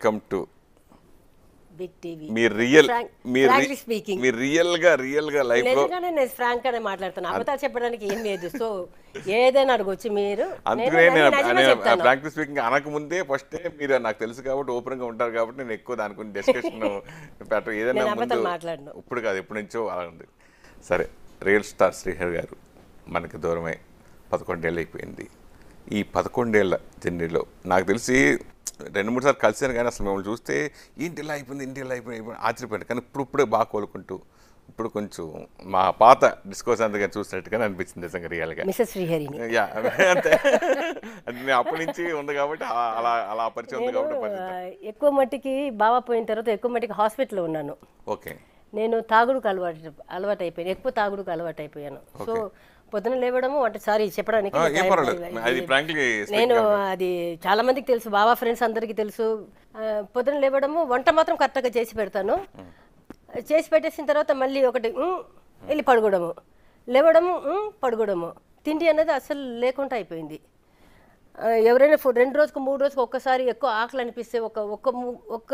Welcome to big TV మీ real Frank- మీ frankly speaking. మీ రియల్ గా రియల్ గా లైఫ్ లో నిజంగానే నేను ఫ్రాంక్ గానే మాట్లాడుతాను అబద్ధాలు చెప్పడానికి ఏం లేదు సో ఏదైనా అడగొచ్చు మీరు అందుకనే నేను నేను నిజమే నేను చెప్తాను. ప్రాక్టీస్ స్పీకింగ్ అనక ముందే ఫస్ట్ మీరు నాకు తెలుసు కాబట్టి ఓపెన్ గా ఉంటారు కాబట్టి నేను ఎక్కువ దాని గురించి డిస్కషన్ పెట్ట ఏదైనా నేను ముందు అబద్ధాలు మాట్లాడను. ఇప్పుడు కాదు ఎప్పటి నుంచో అలా ఉంది సరే రియల్ స్టార్ శ్రీహర్ గారు మనకి దూరమై పదకొండేళ్ళు అయిపోయింది ఈ పదకొండేళ్ల జర్నీలో నాకు తెలిసి రెండు మూడు సార్లు కలిసాను కానీ అసలు మిమ్మల్ని చూస్తే ఏంటి ఇలా అయిపోయింది ఇంటి ఇలా అయిపోయింది అయిపోయింది ఆశ్చర్యపోయాను కానీ ఇప్పుడు ఇప్పుడే బాగా కోలుకుంటూ ఇప్పుడు కొంచెం మా పాత డిస్కోస్ అంతగా చూసినట్టుగానే అనిపించింది నిజంగా రియల్గా మిసెస్ శ్రీహరిని యా అంతే అది నేను అప్పటి నుంచి ఉంది కాబట్టి ఆ- అలా అలా పరిచయం ఉంది కాబట్టి పరిచయం ఆ, ఎక్కువ మట్టికి బాబా పోయిన తర్వాత ఎక్కువ మట్టికి హాస్పిటల్లో ఉన్నాను ఓకే నేను తాగుడుకు అలవాటు అలవాటు అయిపోయాను ఎక్కువ తాగుడుకు అలవాటు అయిపోయాను సో పొద్దున లేవడము అంటే సారీ చెప్పడానికి ఆ, నాకు ఏం టైం పర్వాలేదు లేదు. అది ఫ్రాంక్లీ నేను అది చాలా మందికి తెలుసు బాబా ఫ్రెండ్స్ అందరికీ తెలుసు ఆ, పొద్దున లేవడము వంట మాత్రం కరెక్ట్గా చేసి పెడతాను చేసి పెట్టేసిన తర్వాత మళ్ళీ ఒకటి "ఉమ్", వెళ్ళి పడుకోవడము లేవడము "ఉమ్", పడుకోవడము తిండి అనేది అసలు లేకుండా అయిపోయింది ఆ, ఎవరైనా ఫుడ్ రెండు రోజుకు మూడు రోజుకు ఒక్కసారి ఎక్కువ ఆకలి అనిపిస్తే ఒక ఒక్క ము- ఒక్క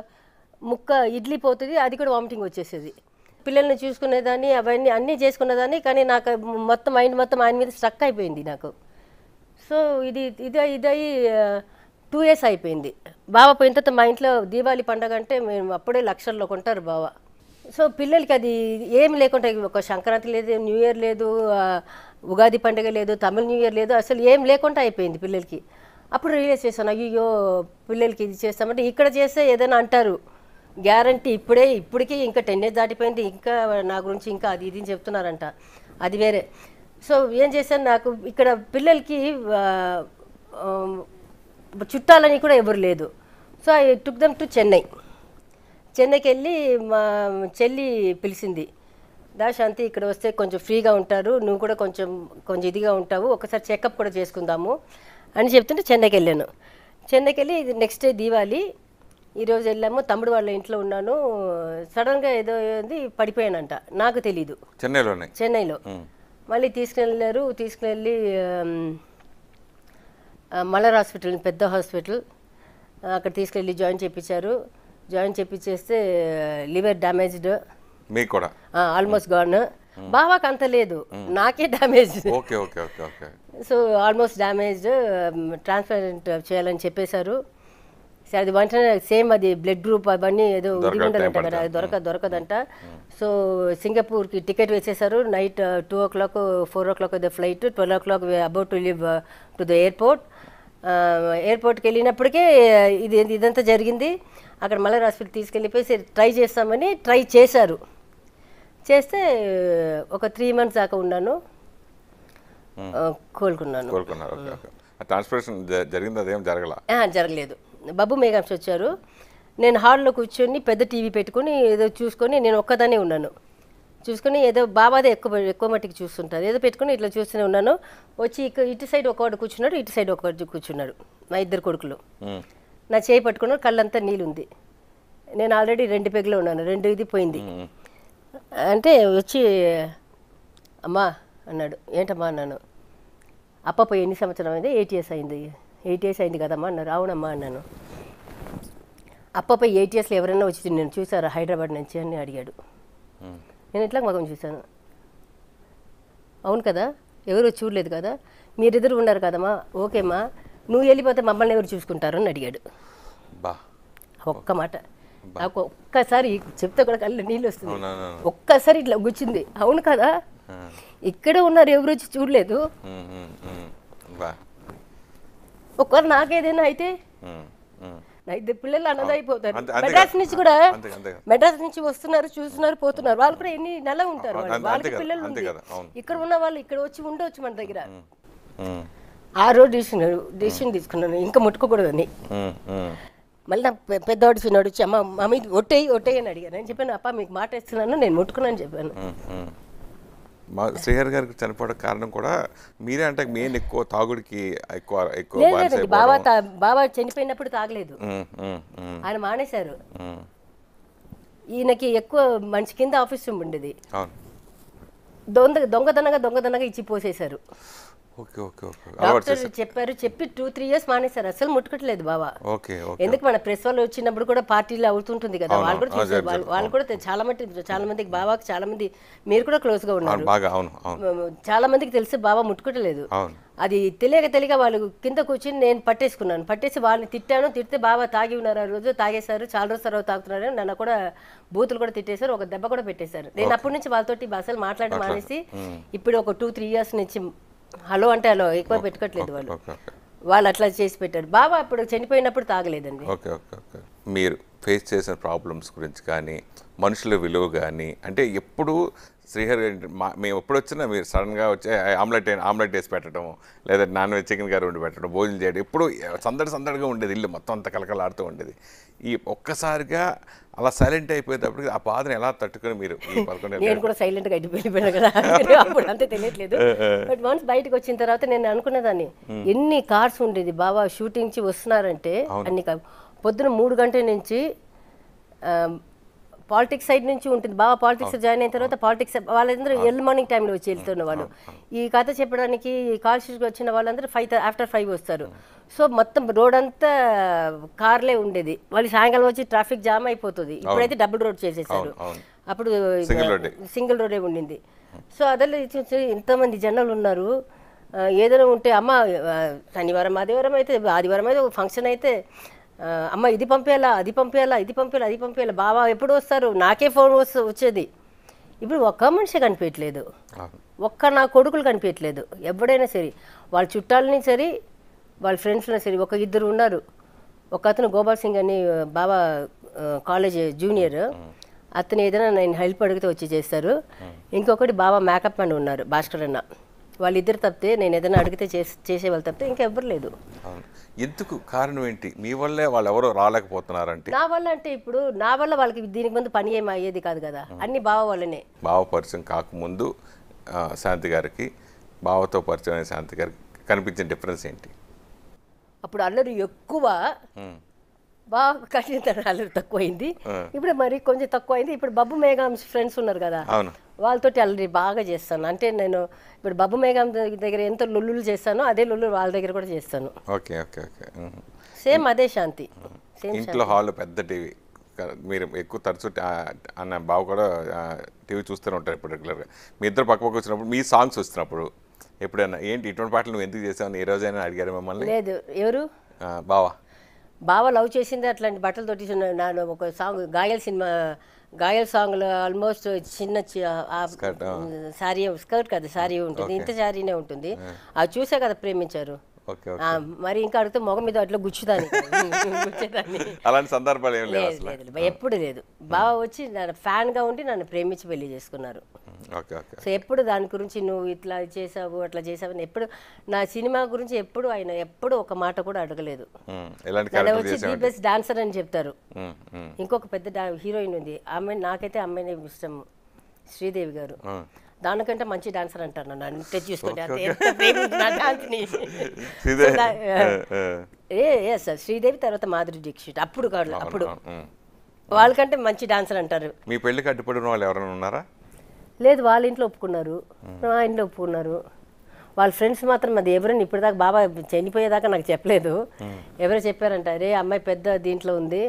ముక్క ఇడ్లీ పోతుంది అది కూడా వామిటింగ్ వచ్చేసేది పిల్లల్ని చూసుకునేదాన్ని అవన్నీ అన్నీ చేసుకునేదాన్ని కానీ నాకు మొత్తం మైండ్ మొత్తం ఆయన మీద స్ట్రక్ అయిపోయింది నాకు సో ఇది ఇది ఇదయి టూ ఇయర్స్ అయిపోయింది బావ పోయిన తర్వాత మా ఇంట్లో దీపావళి పండగ అంటే మేము అప్పుడే లక్షల్లో కొంటారు బావ సో పిల్లలకి అది ఏం లేకుండా ఒక సంక్రాంతి లేదు న్యూ ఇయర్ లేదు ఆ, ఉగాది పండుగ లేదు తమిళ న్యూ ఇయర్ లేదు అసలు ఏం లేకుండా అయిపోయింది పిల్లలకి అప్పుడు రియలైజ్ చేశాను అయ్యో పిల్లలకి ఇది చేస్తామంటే ఇక్కడ చేస్తే ఏదైనా అంటారు గ్యారంటీ ఇప్పుడే ఇప్పటికీ ఇంకా టెన్ ఇయర్స్ దాటిపోయింది ఇంకా నా గురించి ఇంకా అది ఇది అని చెప్తున్నారంట అది వేరే సో ఏం చేశాను నాకు ఇక్కడ పిల్లలకి ఆ, ఆ, చుట్టాలని కూడా ఎవరు లేదు so I took them to Chennai చెన్నైకి వెళ్ళి మా చెల్లి పిలిచింది దా శాంతి ఇక్కడ వస్తే కొంచెం ఫ్రీగా ఉంటారు నువ్వు కూడా కొంచెం కొంచెం ఇదిగా ఉంటావు ఒకసారి చెకప్ కూడా చేసుకుందాము అని చెప్తుంటే చెన్నైకి వెళ్ళాను చెన్నైకి వెళ్ళి ఇది నెక్స్ట్ డే దీవాలి ఈరోజు వెళ్ళాము తమ్ముడు వాళ్ళ ఇంట్లో ఉన్నాను సడన్గా ఏదో ఏంది పడిపోయానంట నాకు తెలీదు చెన్నైలోనే చెన్నైలో మళ్ళీ తీసుకెళ్ళారు తీసుకెళ్ళి ఆమ్, ఆ, మలర్ హాస్పిటల్ పెద్ద హాస్పిటల్ ఆ, అక్కడ తీసుకెళ్ళి జాయిన్ చేయించారు జాయిన్ చేయించేస్తే లివర్ డ్యామేజ్డ్ మీకు కూడా ఆల్మోస్ట్ గాన్ బావాకి అంత లేదు నాకే damage okay okay okay okay so almost damaged transparent చేయాలని చెప్పేశారు సో అది వెంటనే సేమ్ అది బ్లడ్ గ్రూప్ అవన్నీ ఏదో ఇది దొరకదు, ఉండదంట time కదా అది దొరక దొరకదంట సో సింగపూర్కి టికెట్ వేసేసారు night two o'clock four o'clock the flight twelve o'clock about to leave to the airport ఎయిర్పోర్ట్కి వెళ్ళినప్పటికే ఇది ఇదంతా జరిగింది అక్కడ మలర్ హాస్పిటల్ తీసుకెళ్ళిపోయి ట్రై చేస్తామని ట్రై చేశారు చేస్తే ఒక త్రీ మంత్స్ దాకా ఉన్నాను ఆ, కోలుకున్నాను కోరుకున్నారు ఓకే ఓకే ట్రాన్స్పరేషన్ జరిగింది అదేం జరగల ఆ, జరగలేదు బాబు మేఘాంశ వచ్చారు నేను హాల్లో కూర్చొని పెద్ద టీవీ పెట్టుకొని ఏదో చూసుకొని నేను ఒక్కదానే ఉన్నాను చూసుకొని ఏదో బాబాదే ఎక్కువ ఎక్కువ మట్టికి చూస్తుంటారు ఏదో పెట్టుకొని ఇట్లా చూస్తూనే ఉన్నాను వచ్చి ఇక ఇటు సైడ్ ఒకవాడు కూర్చున్నాడు ఇటు సైడ్ ఒకవాడు కూర్చున్నాడు మా ఇద్దరు కొడుకులు ఉమ్. నా చేయి పట్టుకున్నాడు కళ్ళంతా నీళ్ళు ఉంది నేను ఆల్రెడీ రెండు పెగ్లో ఉన్నాను రెండు ఇది పోయింది అంటే వచ్చి అమ్మా అన్నాడు ఏంటమ్మా అన్నాను అప్ప ఎన్ని సంవత్సరం అయింది ఎయిట్ ఇయర్స్ అయింది ఎయిట్ ఇయర్స్ అయింది కదమ్మా అన్నారు అవునమ్మా అన్నాను అప్పపై ఎయిట్ ఇయర్స్లో ఎవరైనా వచ్చి నేను చూసారా హైదరాబాద్ నుంచి అని అడిగాడు నేను ఇట్లా మగం చూశాను అవును కదా ఎవరు చూడలేదు కదా మీరిద్దరు ఉన్నారు కదమ్మా ఓకేమ్మా నువ్వు వెళ్ళిపోతే మమ్మల్ని ఎవరు చూసుకుంటారు అని అడిగాడు బా ఒక్క మాట నాకు ఒక్కసారి చెప్తే కూడా కళ్ళు నీళ్ళు వస్తుంది అవునవును. ఒక్కసారి ఇట్లా గుచ్చింది అవును కదా ఇక్కడే ఉన్నారు ఎవరు వచ్చి చూడలేదు ఉమ్, ఉమ్, ఉమ్. బా ఒక్కరు నాకేదైనా అయితే ఉమ్, ఉమ్. నా ఇద్దరు పిల్లలు అన్నదైపోతారు అంతే- అంతే మెడ్రాస్ కదా. నుంచి కూడా అంతే అంతే కదా. మెడ్రాస్ నుంచి వస్తున్నారు చూస్తున్నారు పోతున్నారు వాళ్ళు కూడా ఎన్ని నెల ఉంటారు వాళ్ళు. అంతే- వాళ్ళకి అంతే కదా, పిల్లలు అంతే ఉంది కదా, అవును. ఇక్కడ ఉన్న వాళ్ళు ఇక్కడ వచ్చి ఉండవచ్చు మన దగ్గర ఉమ్, ఆ రోజు డిసిషన్ డిసిషన్ తీసుకున్నాను ఇంకా ముట్టుకోకూడదని ఉమ్, ఉమ్. మళ్ళీ నా పె- పెద్దవాడు చిన్నవాడు వచ్చి అమ్మ మమ్మీ ఒట్టేయి ఒట్టేయి అని అడిగాను నేను చెప్పాను అప్ప మీకు మాట ఇస్తున్నాను నేను ముట్టుకున్నాను చెప్పాను ఉమ్, ఉమ్. మా శ్రీహరి గారికి చనిపోవడం కారణం కూడా మీరే అంటే మెయిన్ ఎక్కువ తాగుడికి ఎక్కువ ఎక్కువ లేదు బానిస లేదండి బాబా అయిపోవడం. తా- బాబా చనిపోయినప్పుడు తాగలేదు ఉమ్, ఉమ్, ఉమ్, ఆయన మానేశారు ఉమ్. ఈయనకి ఎక్కువ మంచి కింద ఆఫీస్ రూమ్ ఉండేది అవును దొంగ దొంగదనగా దొంగదనగా ఇచ్చి పోసేశారు ఓకే ఓకే ఓకే అలవాటు డాక్టర్ చెప్పారు చెప్పి టూ త్రీ ఇయర్స్ మానేశారు అసలు ముట్టుకట్లేదు బాబా ఓకే ఓకే ఎందుకు మన ప్రెస్ వాళ్ళు వచ్చినప్పుడు కూడా పార్టీలు అవుతుంటుంది కదా వాళ్ళు కూడా అవును, చూసారు వాళ్ళు వాళ్ళు కూడా తె- చాలా మంది చాలా మందికి బాబాకి చాలా మంది మీరు కూడా క్లోజ్ గా ఉన్నారు అవును బాగా అవును అవును చాలా మందికి తెలిసి బాబా ముట్టుకోవట్లేదు అవును అది తెలియక తెలియక వాళ్ళు కింద కూర్చుని నేను పట్టేసుకున్నాను పట్టేసి వాళ్ళని తిట్టాను తిడితే బాబా తాగి ఉన్నారు ఆ రోజు తాగేశారు చాలా రోజు తర్వాత తాగుతున్నారు అని నన్ను కూడా బూతులు కూడా తిట్టేశారు ఒక దెబ్బ కూడా పెట్టేశారు నేను అప్పటి నుంచి వాళ్ళతోటి అసలు మాట్లాడి మానేసి ఇప్పుడు ఒక టూ త్రీ ఇయర్స్ నుంచి హలో అంటే హలో ఎక్కువ పెట్టుకోవట్లేదు వాళ్ళు ఓకే ఓకే వాళ్ళు అట్లా చేసి పెట్టారు బాబా అప్పుడు చనిపోయినప్పుడు తాగలేదండి ఓకే ఓకే ఓకే మీరు ఫేస్ చేసిన ప్రాబ్లమ్స్ గురించి కానీ మనుషుల విలువ కానీ అంటే ఎప్పుడు శ్రీహరి గారి మా మేము ఎప్పుడు వచ్చినా మీరు సడన్గా వచ్చి ఆమ్లెట్ ఆమ్లెట్ వేసి పెట్టడం లేదా నాన్ వెజ్ చికెన్ కర్రీ వండి పెట్టడం భోజనం చేయడం ఎప్పుడు సందడి సందడిగా ఉండేది ఇల్లు మొత్తం అంత కలకలాడుతూ ఉండేది ఈ ఒక్కసారిగా అలా సైలెంట్ అయిపోయేటప్పటికి ఆ బాధను ఎలా తట్టుకొని మీరు ఈ పదకొండు నేను కూడా సైలెంట్ గా ఇటు వెళ్ళిపోయాను కదా అప్పుడు అంతే తెలియట్లేదు బట్ వన్స్ బయటకు వచ్చిన తర్వాత నేను అనుకున్నదాన్ని ఎన్ని కార్స్ ఉండేది బాబా షూటింగ్ నుంచి వస్తున్నారంటే అన్ని కా- పొద్దున మూడు గంటల నుంచి పాలిటిక్స్ సైడ్ నుంచి ఉంటుంది బాబా పాలిటిక్స్ జాయిన్ అయిన తర్వాత పాలిటిక్స్ వాళ్ళందరూ ఎర్లీ మార్నింగ్ టైంలో వచ్చి వెళ్తున్న వాళ్ళు ఈ కథ చెప్పడానికి కాల్ షీట్కి వచ్చిన వాళ్ళందరూ ఫైవ్ ఆఫ్టర్ ఫైవ్ వస్తారు సో మొత్తం రోడ్ అంతా కార్లే ఉండేది వాళ్ళు సాయంకాలం వచ్చి ట్రాఫిక్ జామ్ అయిపోతుంది ఇప్పుడైతే డబుల్ రోడ్ చేసేసారు అవును. అప్పుడు Single road ఏ. సింగిల్ రోడే ఉండింది సో అదల్లో చూసి ఇంతమంది జనాలు ఉన్నారు ఆ, ఏదైనా ఉంటే అమ్మ ఆ, శనివారం ఆదివారం అయితే ఆదివారం అయితే ఒక ఫంక్షన్ అయితే ఆ, అమ్మ ఇది పంపేయాలా అది పంపేయాలా ఇది పంపేయాలా అది పంపేయాలా బాబా ఎప్పుడు వస్తారు నాకే ఫోన్ వస్తు వచ్చేది ఇప్పుడు ఒక్క మనిషి కనిపించట్లేదు అవును. ఒక్క నా కొడుకులు కనిపించట్లేదు ఎవడైనా సరే వాళ్ళ చుట్టాలని సరే వాళ్ళ ఫ్రెండ్స్లో సరే ఒక ఇద్దరు ఉన్నారు ఒక అతను గోపాల్ సింగ్ అని బాబా ఆ, కాలేజ్ జూనియర్ అతను ఏదైనా నేను హెల్ప్ అడిగితే వచ్చి చేస్తారు ఇంకొకటి బాబా మేకప్ మ్యాన్ ఉన్నారు భాస్కర్ అన్న వాళ్ళిద్దరు తప్పితే నేను ఏదైనా అడిగితే చేసి చేసేవాళ్ళు తప్పితే ఇంకెవ్వరు లేదు అవును ఎందుకు కారణం ఏంటి మీ వల్లే వాళ్ళు ఎవరో రాలేకపోతున్నారంటే నా వల్ల అంటే ఇప్పుడు నా వల్ల వాళ్ళకి దీనికి ముందు పని ఏమి అయ్యేది కాదు కదా అన్ని బావ వల్లనే బావ పరిచయం కాకముందు ఆ, శాంతి గారికి బావతో పరిచయం అయిన శాంతి గారికి కనిపించిన డిఫరెన్స్ ఏంటి అప్పుడు అల్లరి ఎక్కువ బాగా కఠిన అల్లరి తక్కువైంది ఇప్పుడు మరి కొంచెం తక్కువైంది ఇప్పుడు బబ్బు మేఘాం ఫ్రెండ్స్ ఉన్నారు కదా అవును వాళ్ళతోటి అల్లరి బాగా చేస్తాను అంటే నేను ఇప్పుడు బబ్బు మేఘాం దగ్గర ఎంత లొల్లులు చేస్తానో అదే లొల్లు వాళ్ళ దగ్గర కూడా చేస్తాను okay okay okay um. Same అదే శాంతి సేమ్ ఇంట్లో హాల్ పెద్ద టీవీ మీరు ఎక్కువ తరచు ఆ, అన్న బావ కూడా టీవీ చూస్తూనే ఉంటారు ఇప్పుడు రెగ్యులర్గా మీ ఇద్దరు పక్క పక్క వచ్చినప్పుడు మీ సాంగ్స్ వస్తున్నప్పుడు ఎప్పుడైనా ఏంటి ఇటువంటి పాటలు నువ్వు ఎందుకు చేసావు ఏ రోజైనా అడిగారు మిమ్మల్ని లేదు ఎవరు ఆ, బావా బావ లవ్ చేసింది అట్లాంటి బట్టలతోటి చిన్న- నేను ఒక సాంగ్ గాయల్ సినిమా గాయల్ సాంగ్లో ఆల్మోస్ట్ చిన్న చి- ఆ Skirt, ఆ. సారీ స్కర్ట్ కదా సారీ ఉంటుంది ఇంత సారీనే ఉంటుంది అది చూసే కదా ప్రేమించారు ఓకే ఓకే ఆ, మరి ఇంకా అడిగితే మొగం మీద అట్లా గుచ్చుదాన్ని గుచ్చేదాన్ని అలాంటి సందర్భాలు ఏం లేవు లేదు అసలు లేదు లేదు. ఎప్పుడు లేదు బావ వచ్చి నన్ను ఫ్యాన్గా ఉండి నన్ను ప్రేమించి పెళ్లి చేసుకున్నారు ఓకే ఓకే సో ఎప్పుడు దాని గురించి నువ్వు ఇట్లా చేసావు అట్లా చేసావు అని ఎప్పుడు నా సినిమా గురించి ఎప్పుడు ఆయన ఎప్పుడు ఒక మాట కూడా అడగలేదు ఉమ్, ఎలాంటి నన్ను క్యారెక్టర్ వచ్చి ది చేసావు బెస్ట్ డాన్సర్ అని చెప్తారు ఉమ్, ఉమ్, ఇంకొక పెద్ద డా- హీరోయిన్ ఉంది ఆమె నాకైతే అమ్మాయిని ఇష్టం శ్రీదేవి గారు ఉమ్. దానికంటే మంచి డాన్సర్ అంటారు నన్ను అంటే చూసుకుంటే అంతే ఎంత ప్రేమించిన డాన్స్ని ఇదే So that, ఆ, ఆ. ఏ ఏ సార్ శ్రీదేవి తర్వాత మాధురి దీక్షిత్ అప్పుడు కాదు అప్పుడు అవును, ఉమ్. వాళ్ళకంటే మంచి డాన్సర్ అంటారు మీ పెళ్లికి అడ్డుపడిన వాళ్ళు ఎవరైనా ఉన్నారా లేదు వాళ్ళ ఇంట్లో ఒప్పుకున్నారు మా ఇంట్లో ఒప్పుకున్నారు వాళ్ళ ఫ్రెండ్స్ మాత్రం అది ఎవరైనా ఇప్పటిదాకా బాబా చనిపోయేదాకా నాకు చెప్పలేదు ఎవరో చెప్పారంట రే అమ్మాయి పెద్ద దీంట్లో ఉంది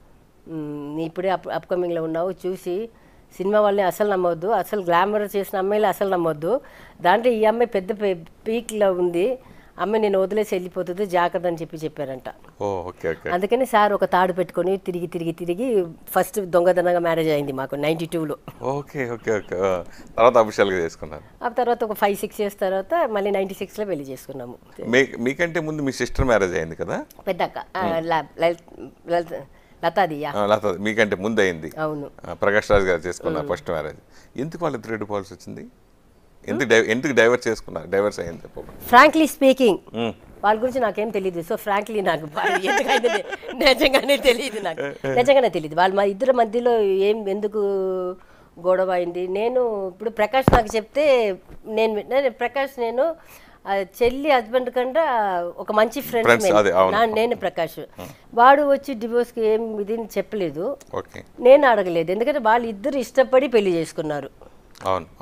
మ్, నీ ఇప్పుడే అప్ అప్కమింగ్లో ఉన్నావు చూసి సినిమా వాళ్ళని అసలు నమ్మొద్దు అసలు గ్లామర్ చేసిన అమ్మాయిలు అసలు నమ్మొద్దు దాంట్లో ఈ అమ్మాయి పెద్ద పీక్లో ఉంది అమ్మాయి నేను వదిలేసి వెళ్ళిపోతుంది జాగ్రత్త అని చెప్పి చెప్పారంట ఓ ఓకే ఓకే అందుకని సార్ ఒక తాడు పెట్టుకొని తిరిగి తిరిగి తిరిగి ఫస్ట్ దొంగదనంగా మ్యారేజ్ అయింది మాకు నైంటీ టూలో ఓకే ఓకే ఓకే ఆ. తర్వాత అఫిషియల్గా చేసుకున్నారు ఆ తర్వాత ఒక ఫైవ్ సిక్స్ ఇయర్స్ తర్వాత మళ్ళీ నైంటీ సిక్స్లో పెళ్లి చేసుకున్నాము మీ మీకంటే ముందు మీ సిస్టర్ మ్యారేజ్ అయింది కదా పెద్దక్క ఆ, ల- లలిత్- లలిత్- లతాదియా ఆ, లత మీకంటే ముందు అయింది అవును ఆ, ప్రకాష్ రాజ్ గారు చేసుకున్న ఫస్ట్ మ్యారేజ్ ఎందుకు వాళ్ళిద్దరు విడిపోవాల్సి వచ్చింది ఎందుకు డై ఎందుకు డైవర్స్ చేసుకున్నారు డైవర్స్ అయింది చెప్పండి ఫ్రాంక్లీ స్పీకింగ్ వాళ్ళ గురించి నాకేం తెలియదు సో ఫ్రాంక్లీ నాకు బాగా ఎందుకంటే నే- నిజంగానే తెలియదు నాకు నిజంగానే తెలియదు వాళ్ళ మా ఇద్దరి మధ్యలో ఏం ఎందుకు గొడవ అయింది నేను ఇప్పుడు ప్రకాష్ నాకు చెప్తే నేను నేను ప్రకాష్ నేను ఆ, చెల్లి హస్బెండ్ కంటే ఒక మంచి Friends, ఫ్రెండ్స్ అదే, అవును. నేను ప్రకాష్ వాడు వచ్చి డివోర్స్కి ఏం ఇది అని చెప్పలేదు ఓకే నేను అడగలేదు ఎందుకంటే వాళ్ళు ఇద్దరు ఇష్టపడి పెళ్లి చేసుకున్నారు అవును అవును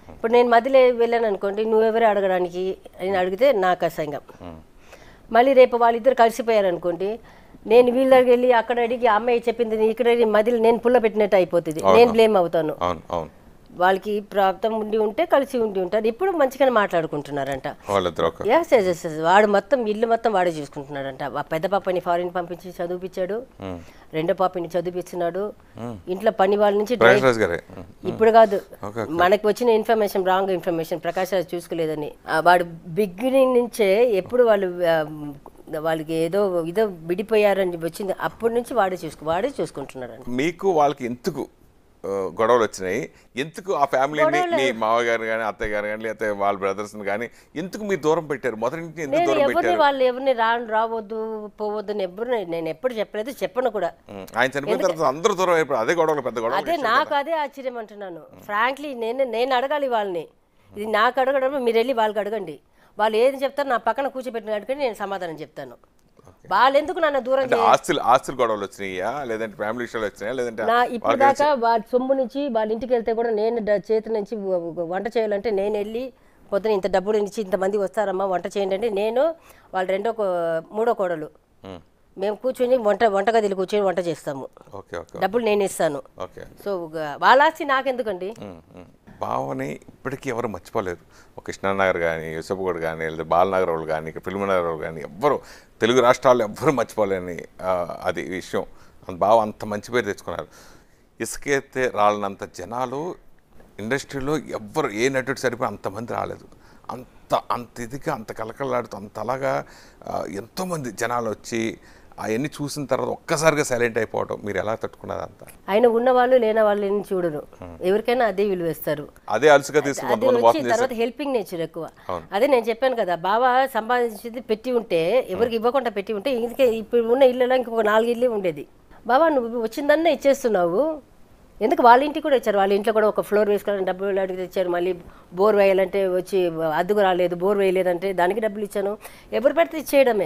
ఇప్పుడు నేను మధ్యలో వెళ్ళాను అనుకోండి నువ్వెవరే అడగడానికి అని అడిగితే నాకు అసహ్యం మళ్ళీ రేపు వాళ్ళిద్దరు కలిసిపోయారు అనుకోండి నేను వీళ్ళ దగ్గరికి వెళ్ళి అక్కడ అడిగి ఆ అమ్మాయి చెప్పింది నీ ఇక్కడ అడిగి మధ్యలో నేను పుల్ల పెట్టినట్టు అయిపోతుంది నేను బ్లేమ్ అవుతాను అవును అవును వాళ్ళకి ప్రాప్తం ఉండి ఉంటే కలిసి ఉండి ఉంటారు ఇప్పుడు మంచిగానే మాట్లాడుకుంటున్నారంట వాళ్ళిద్దరు ఒక ఎస్ ఎస్ ఎస్ వాడు మొత్తం ఇల్లు మొత్తం వాడే చూసుకుంటున్నాడంట ఆ పెద్ద పాపని ఫారిన్ పంపించి చదివిపించాడు రెండో పాపని చదివిస్తున్నాడు ఇంట్లో పని వాళ్ళ నుంచి డ్రై- ప్రకాష్ రాజ్ గారే ఉమ్. ఇప్పుడు కాదు ఓకే, మనకి వచ్చిన information wrong information Prakash Raj చూసుకోలేదని ఆ, వాడు బిగినింగ్ నుంచే ఎప్పుడు వాళ్ళు ఆ, వాళ్ళకి ఏదో ఇదో విడిపోయారని వచ్చింది అప్పటి నుంచి వాడే చూసుకు వాడే చూసుకుంటున్నాడు మీకు వాళ్ళకి ఎందుకు ఆ, గొడవలు వచ్చినాయి ఎందుకు ఆ ఫ్యామిలీని మీ మామగారు కానీ అత్తయ్య గారు కానీ లేకపోతే వాళ్ళ బ్రదర్స్ కానీ ఎందుకు మీరు దూరం పెట్టారు మొదటి నుంచి ఎందుకు నేను దూరం ఎవరిని పెట్టారు వాళ్ళు ఎవరిని రా రావద్దు పోవద్దు అని ఎవరు నేను ఎప్పుడు చెప్పలేదు చెప్పను కూడా ఉమ్, ఆయన చనిపోయిన తర్వాత అందరూ దూరం అయిపోయారు అదే గొడవలు పెద్ద గొడవ అదే నాకు అదే ఆశ్చర్యం అంటున్నాను ఫ్రాంక్లీ నేను నేను అడగాలి వాళ్ళని ఇది నాకు అడగడం మీరు వెళ్ళి వాళ్ళకి అడగండి వాళ్ళు ఏది చెప్తారు నా పక్కన కూర్చోబెట్టిన అడిగి నేను సమాధానం చెప్తాను వాళ్ళు ఎందుకు నన్ను దూరం అంటే ఆస్తులు ఆస్తులు గొడవలు వచ్చినాయా లేదంటే ఫ్యామిలీ విషయాలు వచ్చినాయా లేదంటే నా ఇప్పుడు దాకా వాళ్ళ సొమ్ము నుంచి వాళ్ళ ఇంటికి వెళ్తే కూడా నేను డ- చేతి నుంచి వ- వ- వంట చేయాలంటే నేను వెళ్ళి పొద్దున ఇంత డబ్బులు ఇచ్చి ఇంతమంది వస్తారమ్మా వంట చేయండి అంటే నేను వాళ్ళ రెండో కో- మూడో కోడలు ఉమ్, మేము కూర్చొని వంట వంటగదిలో కూర్చొని వంట చేస్తాము ఓకే ఓకే డబ్బులు నేను ఇస్తాను ఓకే సో గ- వాళ్ళ ఆస్తి నాకెందుకండి ఉమ్, ఉమ్. భావని ఇప్పటికీ ఎవరు మర్చిపోలేరు ఒక కృష్ణానగర్ కానీ యూసఫ్గూడ్ కానీ లేదా బాలనగర్ వాళ్ళు కానీ ఇక్కడ ఫిల్మనగర్ వాళ్ళు కానీ ఎవ్వరు తెలుగు రాష్ట్రాల్లో ఎవ్వరూ మర్చిపోలేని ఆ, అది విషయం అంత బావ అంత మంచి పేరు తెచ్చుకున్నారు ఇసుకెత్తే రాలనంత జనాలు ఇండస్ట్రీలో ఎవ్వరు ఏ నటుడు సరిపోయి అంతమంది రాలేదు అంత అంత ఇదిగా అంత కలకలాడుతూ అంత అలాగా ఆ, ఎంతోమంది జనాలు వచ్చి అవన్నీ చూసిన తర్వాత ఒక్కసారిగా సైలెంట్ అయిపోవడం మీరు ఎలా తట్టుకున్నారు అంతా ఆయన ఉన్న వాళ్ళు లేని వాళ్ళని చూడరు ఎవరికైనా అదే విలువ ఇస్తారు అదే అలసుగా తీసుకుని అది కొంతమంది వచ్చి మోసం చేశారు తర్వాత హెల్పింగ్ నేచర్ ఎక్కువ అదే నేను చెప్పాను కదా బావ సంపాదించింది పెట్టి ఉంటే ఎవరికి ఇవ్వకుండా పెట్టి ఉంటే ఇందుకే ఇప్పుడు ఉన్న ఇల్లులో ఇంకొక నాలుగు ఇల్లు ఉండేది బావా నువ్వు వచ్చిందన్నా ఇచ్చేస్తున్నావు ఎందుకు వాళ్ళ ఇంటికి కూడా ఇచ్చారు వాళ్ళ ఇంట్లో కూడా ఒక ఫ్లోర్ వేసుకోవాలని డబ్బులు అడిగి తెచ్చారు మళ్ళీ బోర్ వేయాలంటే వచ్చి అద్దుకు రాలేదు బోర్ వేయలేదంటే దానికి డబ్బులు ఇచ్చాను ఎవరు పెడితే ఇచ్చేయడమే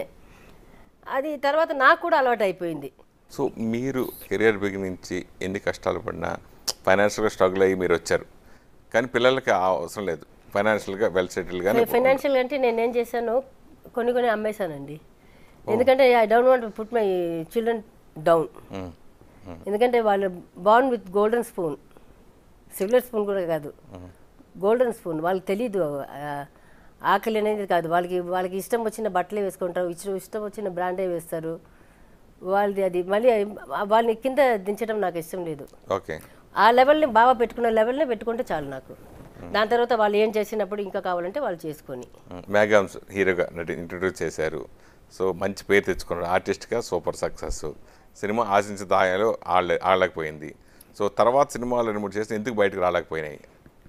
అది తర్వాత నాకు కూడా అలవాటు అయిపోయింది సో మీరు కెరియర్ బిగిన్ నుంచి ఎన్ని కష్టాలు పడినా ఫైనాన్షియల్గా స్ట్రగుల్ అయ్యి మీరు వచ్చారు కానీ పిల్లలకి ఆ అవసరం లేదు ఫైనాన్షియల్గా వెల్ సెటిల్ కానీ ఫైనాన్షియల్ అంటే నేను ఏం చేశాను కొన్ని కొన్ని అమ్మేశానండి ఎందుకంటే I don't want put my children down ఎందుకంటే వాళ్ళు born with golden spoon silver spoon కూడా కాదు గోల్డెన్ స్పూన్ వాళ్ళకి తెలీదు ఆ, ఆకలి అనేది కాదు వాళ్ళకి వాళ్ళకి ఇష్టం వచ్చిన బట్టలే వేసుకుంటారు ఇష్టం ఇష్టం వచ్చిన బ్రాండే వేస్తారు వాళ్ళది అది మళ్ళీ వాళ్ళని కింద దించడం నాకు ఇష్టం లేదు ఓకే ఆ లెవెల్ని బాగా పెట్టుకున్న లెవెల్ని పెట్టుకుంటే చాలు నాకు దాని తర్వాత వాళ్ళు ఏం చేసినప్పుడు ఇంకా కావాలంటే వాళ్ళు చేసుకొని మేఘామ్స్ హీరోగా నటి ఇంట్రడ్యూస్ చేశారు సో మంచి పేరు తెచ్చుకున్నారు ఆర్టిస్ట్గా సూపర్ సక్సెస్ సినిమా ఆశించిన దాయాలు ఆడలే ఆడలేకపోయింది సో తర్వాత సినిమాలు రెండు మూడు చేస్తే ఎందుకు బయటకు రాలేకపోయినాయి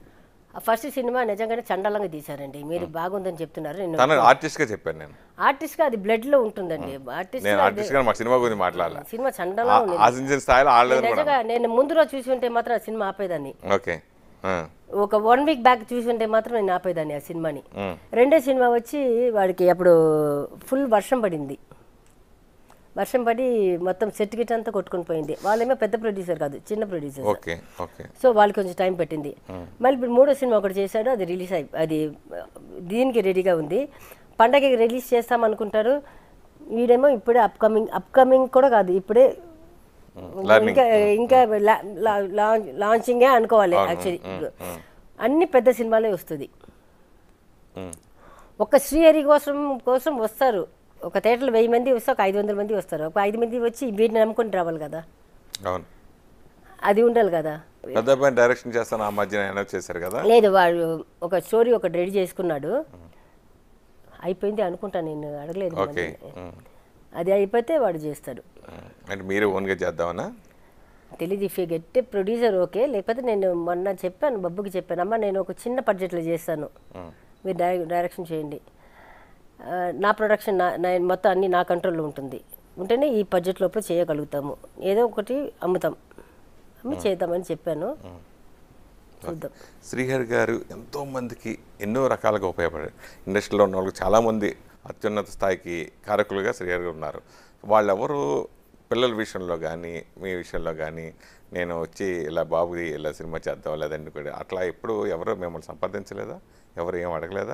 ఆ ఫస్ట్ సినిమా నిజంగానే చండాలంగా తీశారండి మీరు బాగుందని చెప్తున్నారు నేను తను ఆర్టిస్ట్గా చెప్పాను నేను ఆర్టిస్ట్గా అది బ్లడ్లో ఉంటుందండి ఆర్టిస్ట్ నేను ఆర్టిస్ట్గా మా సినిమా గురించి మాట్లాడాలి సినిమా చండాలంగా ఉంది ఆశించిన స్థాయిలో ఆడలేదు కూడా నిజంగా నేను ముందు రోజు చూసి ఉంటే మాత్రం ఆ సినిమా ఆపేదాన్ని ఓకే ఆ. ఒక వన్ వీక్ బ్యాక్ చూసి ఉంటే మాత్రం నేను ఆపేదాన్ని ఆ సినిమాని రెండో సినిమా వచ్చి వాడికి అప్పుడు ఫుల్ వర్షం పడింది వర్షం పడి మొత్తం సెట్ గిట్ అంతా కొట్టుకొని పోయింది వాళ్ళేమో పెద్ద ప్రొడ్యూసర్ కాదు చిన్న ప్రొడ్యూసర్ ఓకే ఓకే సో వాళ్ళకి కొంచెం టైం పట్టింది మళ్ళీ ఇప్పుడు మూడో సినిమా ఒకటి చేశాడు అది రిలీజ్ అయి అది దీనికి రెడీగా ఉంది పండగకి రిలీజ్ చేస్తాం అనుకుంటారు వీడేమో ఇప్పుడే అప్కమింగ్ అప్కమింగ్ కూడా కాదు ఇప్పుడే Learning. ఇంకా ఇంకా లా- లా- లాంచ్ లాంచింగే అనుకోవాలి యాక్చువల్లీ అన్ని పెద్ద సినిమాలే వస్తుంది ఉమ్. ఒక శ్రీహరి కోసం కోసం వస్తారు ఒక థియేటర్లో వెయ్యి మంది వస్తే ఒక ఐదు వందల మంది వస్తారు ఒక ఐదు మంది వచ్చి వీటిని నమ్ముకొని రావాలి కదా అవును అది ఉండాలి కదా పెద్ద అబ్బాయి డైరెక్షన్ చేస్తాను ఆ మధ్యన అనౌన్స్ చేశారు కదా లేదు వాడు ఒక స్టోరీ ఒకటి రెడీ చేసుకున్నాడు అయిపోయింది అనుకుంటా నేను అడగలేదు ఓకే మళ్ళీ. ఉమ్. అది అయిపోతే వాడు చేస్తాడు ఉమ్. అంటే మీరే ఓన్గా చేద్దామనా తెలీదు if you get producer okay లేకపోతే నేను మొన్న చెప్పాను బబ్బుకి చెప్పాను అమ్మ నేను ఒక చిన్న బడ్జెట్లో చేస్తాను మీరు డై డైరెక్షన్ చేయండి ఆ, నా ప్రొడక్షన్ నా నా- మొత్తం అన్నీ నా కంట్రోల్లో ఉంటుంది ఉంటేనే ఈ బడ్జెట్ లోపల చేయగలుగుతాము ఏదో ఒకటి అమ్ముతాం అమ్మి చేద్దామని చెప్పాను చూద్దాం శ్రీహరి గారు ఎంతో మందికి ఎన్నో రకాలుగా ఉపయోగపడారు ఇండస్ట్రీలో ఉన్న వాళ్ళకి చాలామంది అత్యున్నత స్థాయికి కారకులుగా శ్రీహరి గారు ఉన్నారు వాళ్ళెవరు పిల్లల విషయంలో కానీ మీ విషయంలో కానీ నేను వచ్చి ఇలా బాబుది ఇలా సినిమా చేద్దాం లేదండి కూడా అట్లా ఎప్పుడు ఎవరు మిమ్మల్ని సంపాదించలేదా ఎవరు ఏం అడగలేదా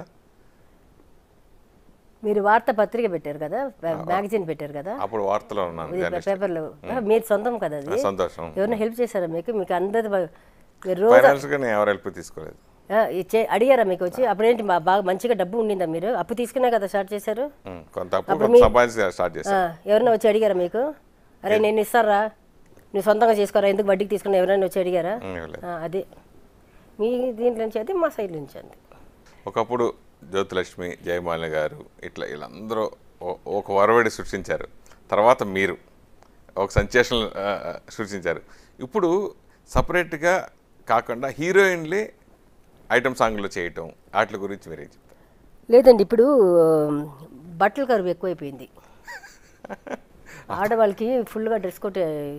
మీరు వార్తా పత్రిక పెట్టారు కదా మ్యాగజైన్ పెట్టారు కదా అప్పుడు వార్తలో ఉన్నాను ఇది జర్నలిస్ట్. పేపర్లో మీరు సొంతం కదా అది సంతోషం ఎవరైనా హెల్ప్ చేశారా మీకు మీకు అందరి బా- మీరు రోజు ఫైనాన్స్గా నేను ఎవరు హెల్ప్ తీసుకోలేదు ఆ, ఇచ్చే అడిగారా మీకు వచ్చి అప్పుడేంటి బా- బాగా మంచిగా డబ్బు ఉండిందా మీరు అప్పు తీసుకునే కదా స్టార్ట్ చేశారు ఉమ్, కొంత అప్పు కొంత సంపాదించి స్టార్ట్ చేశాను ఆ, ఎవరైనా వచ్చి అడిగారా మీకు అరే నేను ఇస్తారా నువ్వు సొంతంగా చేసుకోరా ఎందుకు వడ్డీకి తీసుకున్నా ఎవరైనా వచ్చి అడిగారా ఉమ్, ఇవ్వలేదు. ఆ, అదే మీ దీంట్లో నుంచి అది మా సైడ్ నుంచి అంది ఒకప్పుడు జ్యోతిలక్ష్మి జయమాలిని గారు ఇట్లా వీళ్ళందరూ ఓ- ఒక వరవడి సృష్టించారు తర్వాత మీరు ఒక సంచేషన్ సృష్టించారు ఇప్పుడు సపరేట్గా కాకుండా హీరోయిన్లే ఐటమ్ సాంగ్లు చేయటం వాటి గురించి మీరేం చెప్తారు లేదండి ఇప్పుడు బట్టల కరువు ఎక్కువైపోయింది ఆడవాళ్ళకి ఫుల్గా డ్రెస్ కోట్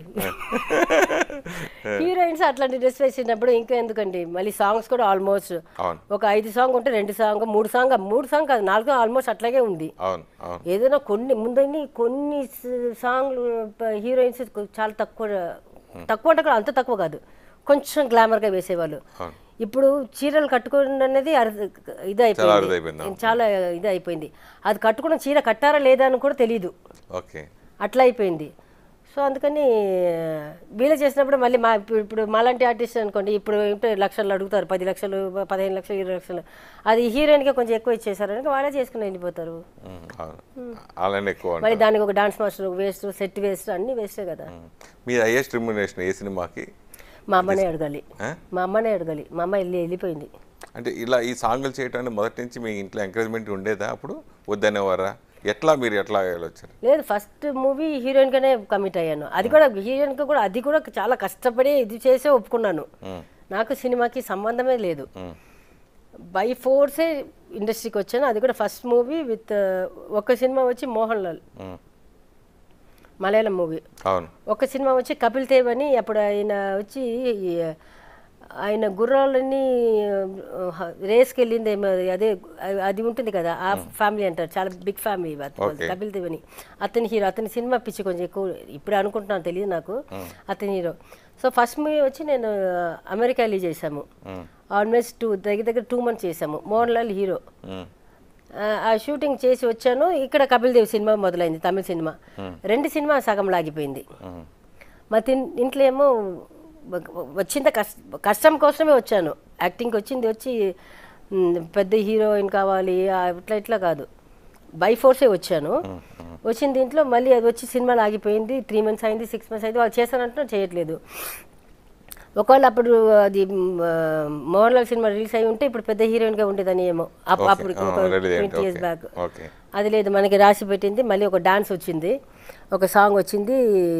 హీరోయిన్స్ అట్లాంటి డ్రెస్ వేసినప్పుడు ఇంకా ఎందుకండి మళ్ళీ సాంగ్స్ కూడా ఆల్మోస్ట్ అవును ఒక ఐదు సాంగ్ ఉంటే రెండు సాంగ్ మూడు సాంగ్ మూడు సాంగ్ కాదు నాలుగు ఆల్మోస్ట్ అట్లాగే ఉంది అవును అవును ఏదైనా కొన్ని ముందని కొన్ని సాంగ్లు హీరోయిన్స్ చాలా తక్కువ తక్కువ అంటే కూడా అంత తక్కువ కాదు కొంచెం గ్లామర్గా వేసేవాళ్ళు అవును. ఇప్పుడు చీరలు కట్టుకోవడం అనేది అరు- ఇది చాలా అరుదైపోయింది, అయిపోయింది చాలా ఇది అయిపోయింది అది కట్టుకున్న చీర కట్టారా లేదా అని కూడా తెలియదు ఓకే అట్లా అయిపోయింది సో అందుకని వీళ్ళు చేసినప్పుడు మళ్ళీ మా ఇప్పుడు ఇప్పుడు మాలాంటి ఆర్టిస్ట్ అనుకోండి ఇప్పుడు ఏంటో లక్షలు అడుగుతారు పది లక్షలు పదిహేను లక్షలు ఇరవై లక్షలు అది హీరోయిన్గా కొంచెం ఎక్కువ ఇచ్చేసారు వాళ్ళే చేసుకుని వెళ్ళిపోతారు ఉమ్, అవును అలానే ఎక్కువ మరి ఉంటారు దానికి ఒక dance master waste set waste అన్ని వేస్టే కదా ఉమ్. మీ హైయెస్ట్ రిమ్యునేషన్ ఏ సినిమాకి మా అమ్మనే అడగాలి ఆ? మా అమ్మనే అడగాలి మా అమ్మ వెళ్ళి వెళ్ళిపోయింది అంటే ఇలా ఈ సాంగులు చేయటానికి మొదటి నుంచి మీ ఇంట్లో ఎంకరేజ్మెంట్ ఉండేదా అప్పుడు వద్దనేవారా ఎట్లా మీరు ఎట్లా వచ్చారు లేదు ఫస్ట్ మూవీ హీరోయిన్గానే కమిట్ అయ్యాను అది కూడా హీరోయిన్గా కూడా అది కూడా చాలా కష్టపడి ఇది చేసే ఒప్పుకున్నాను నాకు సినిమాకి సంబంధమే లేదు బై ఫోర్సే ఇండస్ట్రీకి వచ్చాను అది కూడా ఫస్ట్ మూవీ విత్ ఒక సినిమా వచ్చి మోహన్ లాల్ ఉమ్, మలయాళం మూవీ అవును ఒక సినిమా వచ్చి కపిల్ దేవ్ అని అప్పుడు ఆయన వచ్చి ఈ, ఆయన గుర్రాలన్నీ ఆ, రేస్కి వెళ్ళింది ఏమో అదే అది ఉంటుంది కదా ఆ ఫ్యామిలీ అంటారు చాలా big family Okay. Kapil Dev అని అతని హీరో అతని సినిమా పిచ్చి కొంచెం ఎక్కువ ఇప్పుడు అనుకుంటున్నాను తెలియదు నాకు అతని హీరో సో ఫస్ట్ మూవీ వచ్చి నేను అమెరికా వెళ్ళి చేశాము ఆల్మోస్ట్ టూ దగ్గర దగ్గర టూ మంత్స్ చేశాము మోహన్ లాల్ హీరో ఉమ్, ఆ, ఆ షూటింగ్ చేసి వచ్చాను ఇక్కడ కపిల్ దేవ్ సినిమా మొదలైంది తమిళ సినిమా రెండు సినిమా సగం లాగిపోయింది ఉమ్, మా తిన్ ఇంట్లో ఏమో వ- వచ్చింది కష్ట కష్టం కోసమే వచ్చాను యాక్టింగ్కి వచ్చింది వచ్చి మ్, పెద్ద హీరోయిన్ కావాలి ఆ, ఇట్లా ఇట్లా కాదు బై ఫోర్సే వచ్చాను వచ్చిన దీంట్లో మళ్ళీ అది వచ్చి సినిమాలు ఆగిపోయింది త్రీ మంత్స్ అయింది సిక్స్ మంత్స్ అయింది వాళ్ళు చేశానంటున్నా చేయట్లేదు ఒకవేళ అప్పుడు అది మ్, ఆ, మోహన్ లాల్ సినిమా రిలీజ్ అయి ఉంటే ఇప్పుడు పెద్ద హీరోయిన్గా ఉండేదని ఏమో అప్- ఓకే. అప్పుడు ఆ, ఒక ready అయ్యింది. Twenty years okay. Back okay అది లేదు మనకి రాసి పెట్టింది మళ్ళీ ఒక డాన్స్ వచ్చింది ఒక సాంగ్ వచ్చింది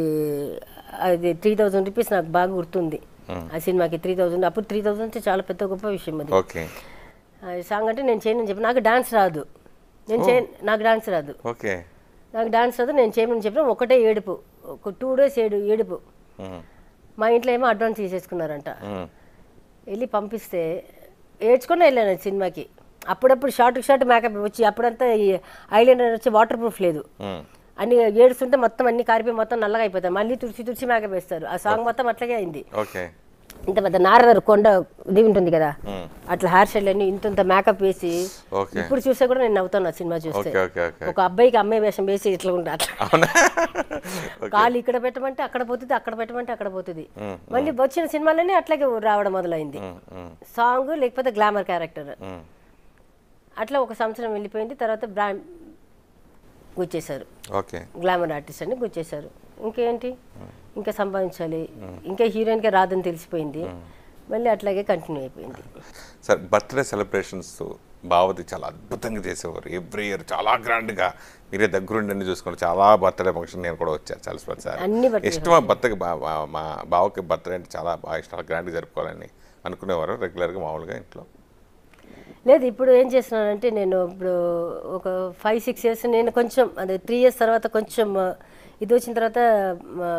అది త్రీ థౌజండ్ రూపీస్ నాకు బాగా గుర్తుంది ఆ సినిమాకి త్రీ థౌజండ్ అప్పుడు త్రీ థౌజండ్ అంటే చాలా పెద్ద గొప్ప విషయం అది ఓకే ఆ సాంగ్ అంటే నేను చేయను చెప్పి నాకు డాన్స్ రాదు నేను చేయ నాకు డాన్స్ రాదు ఓకే నాకు డాన్స్ రాదు నేను చేయమని చెప్పిన ఒకటే ఏడుపు ఒక టూ డేస్ ఏడు ఏడుపు ఉమ్, మా ఇంట్లో ఏమో అడ్వాన్స్ తీసేసుకున్నారంట ఉమ్, వెళ్ళి పంపిస్తే ఏడ్చుకొని వెళ్ళాను సినిమాకి అప్పుడప్పుడు షార్ట్ షార్ట్ మేకప్ వచ్చి అప్పుడంతా ఈ ఐలైనర్ వచ్చి వాటర్ ప్రూఫ్ లేదు ఉమ్, అన్ని ఏడుస్తుంటే మొత్తం అన్ని కారిపోయి మొత్తం నల్లగా అయిపోతాయి మళ్ళీ తుడిచి తుడిచి మేకప్ వేస్తారు ఆ సాంగ్ మొత్తం అట్లాగే అయింది ఓకే ఇంత పెద్ద నారదర్ కొండ ఇది ఉంటుంది కదా ఉమ్, అట్లా హెయిర్ స్టైల్ అన్ని ఇంత ఇంత మేకప్ వేసి ఓకే ఇప్పుడు చూస్తే కూడా నేను నవ్వుతాను ఆ సినిమా చూస్తే ఓకే ఓకే ఓకే ఒక అబ్బాయికి అమ్మాయి వేషం వేసి ఇట్లా ఉంటుంది అట్లా అవునా కాలు ఇక్కడ పెట్టమంటే అక్కడ పోతుంది అక్కడ పెట్టమంటే అక్కడ పోతుంది మళ్ళీ వచ్చిన సినిమాలన్నీ అట్లాగే రావడం మొదలైంది ఉమ్, ఉమ్, సాంగ్ లేకపోతే గ్లామర్ క్యారెక్టర్ ఉమ్, అట్లా ఒక సంవత్సరం వెళ్ళిపోయింది తర్వాత బ్రాండ్ గుచ్చేశారు ఓకే గ్లామర్ ఆర్టిస్ట్ అని గుచ్చేశారు ఇంకేంటి ఇంకా సంపాదించాలి ఇంకా హీరోయిన్గా రాదని తెలిసిపోయింది మళ్ళీ అట్లాగే కంటిన్యూ అయిపోయింది సార్ బర్త్డే సెలబ్రేషన్స్ బావది చాలా అద్భుతంగా చేసేవారు ఎవ్రీ ఇయర్ చాలా గ్రాండ్గా మీరే దగ్గరుండి అన్ని చూసుకుని చాలా బర్త్డే ఫంక్షన్ నేను కూడా వచ్చాను చాలా సార్ అన్ని birthday ఇష్టమా బర్త్డే మా బావకి బర్త్డే అంటే చాలా బాగా ఇష్టం గ్రాండ్గా జరుపుకోవాలని అనుకునేవారు రెగ్యులర్గా మామూలుగా ఇంట్లో లేదు ఇప్పుడు ఏం చేస్తున్నానంటే నేను ఇప్పుడు ఒక ఫైవ్ సిక్స్ ఇయర్స్ నేను కొంచెం అదే త్రీ ఇయర్స్ తర్వాత కొంచెం ఆ, ఇది వచ్చిన తర్వాత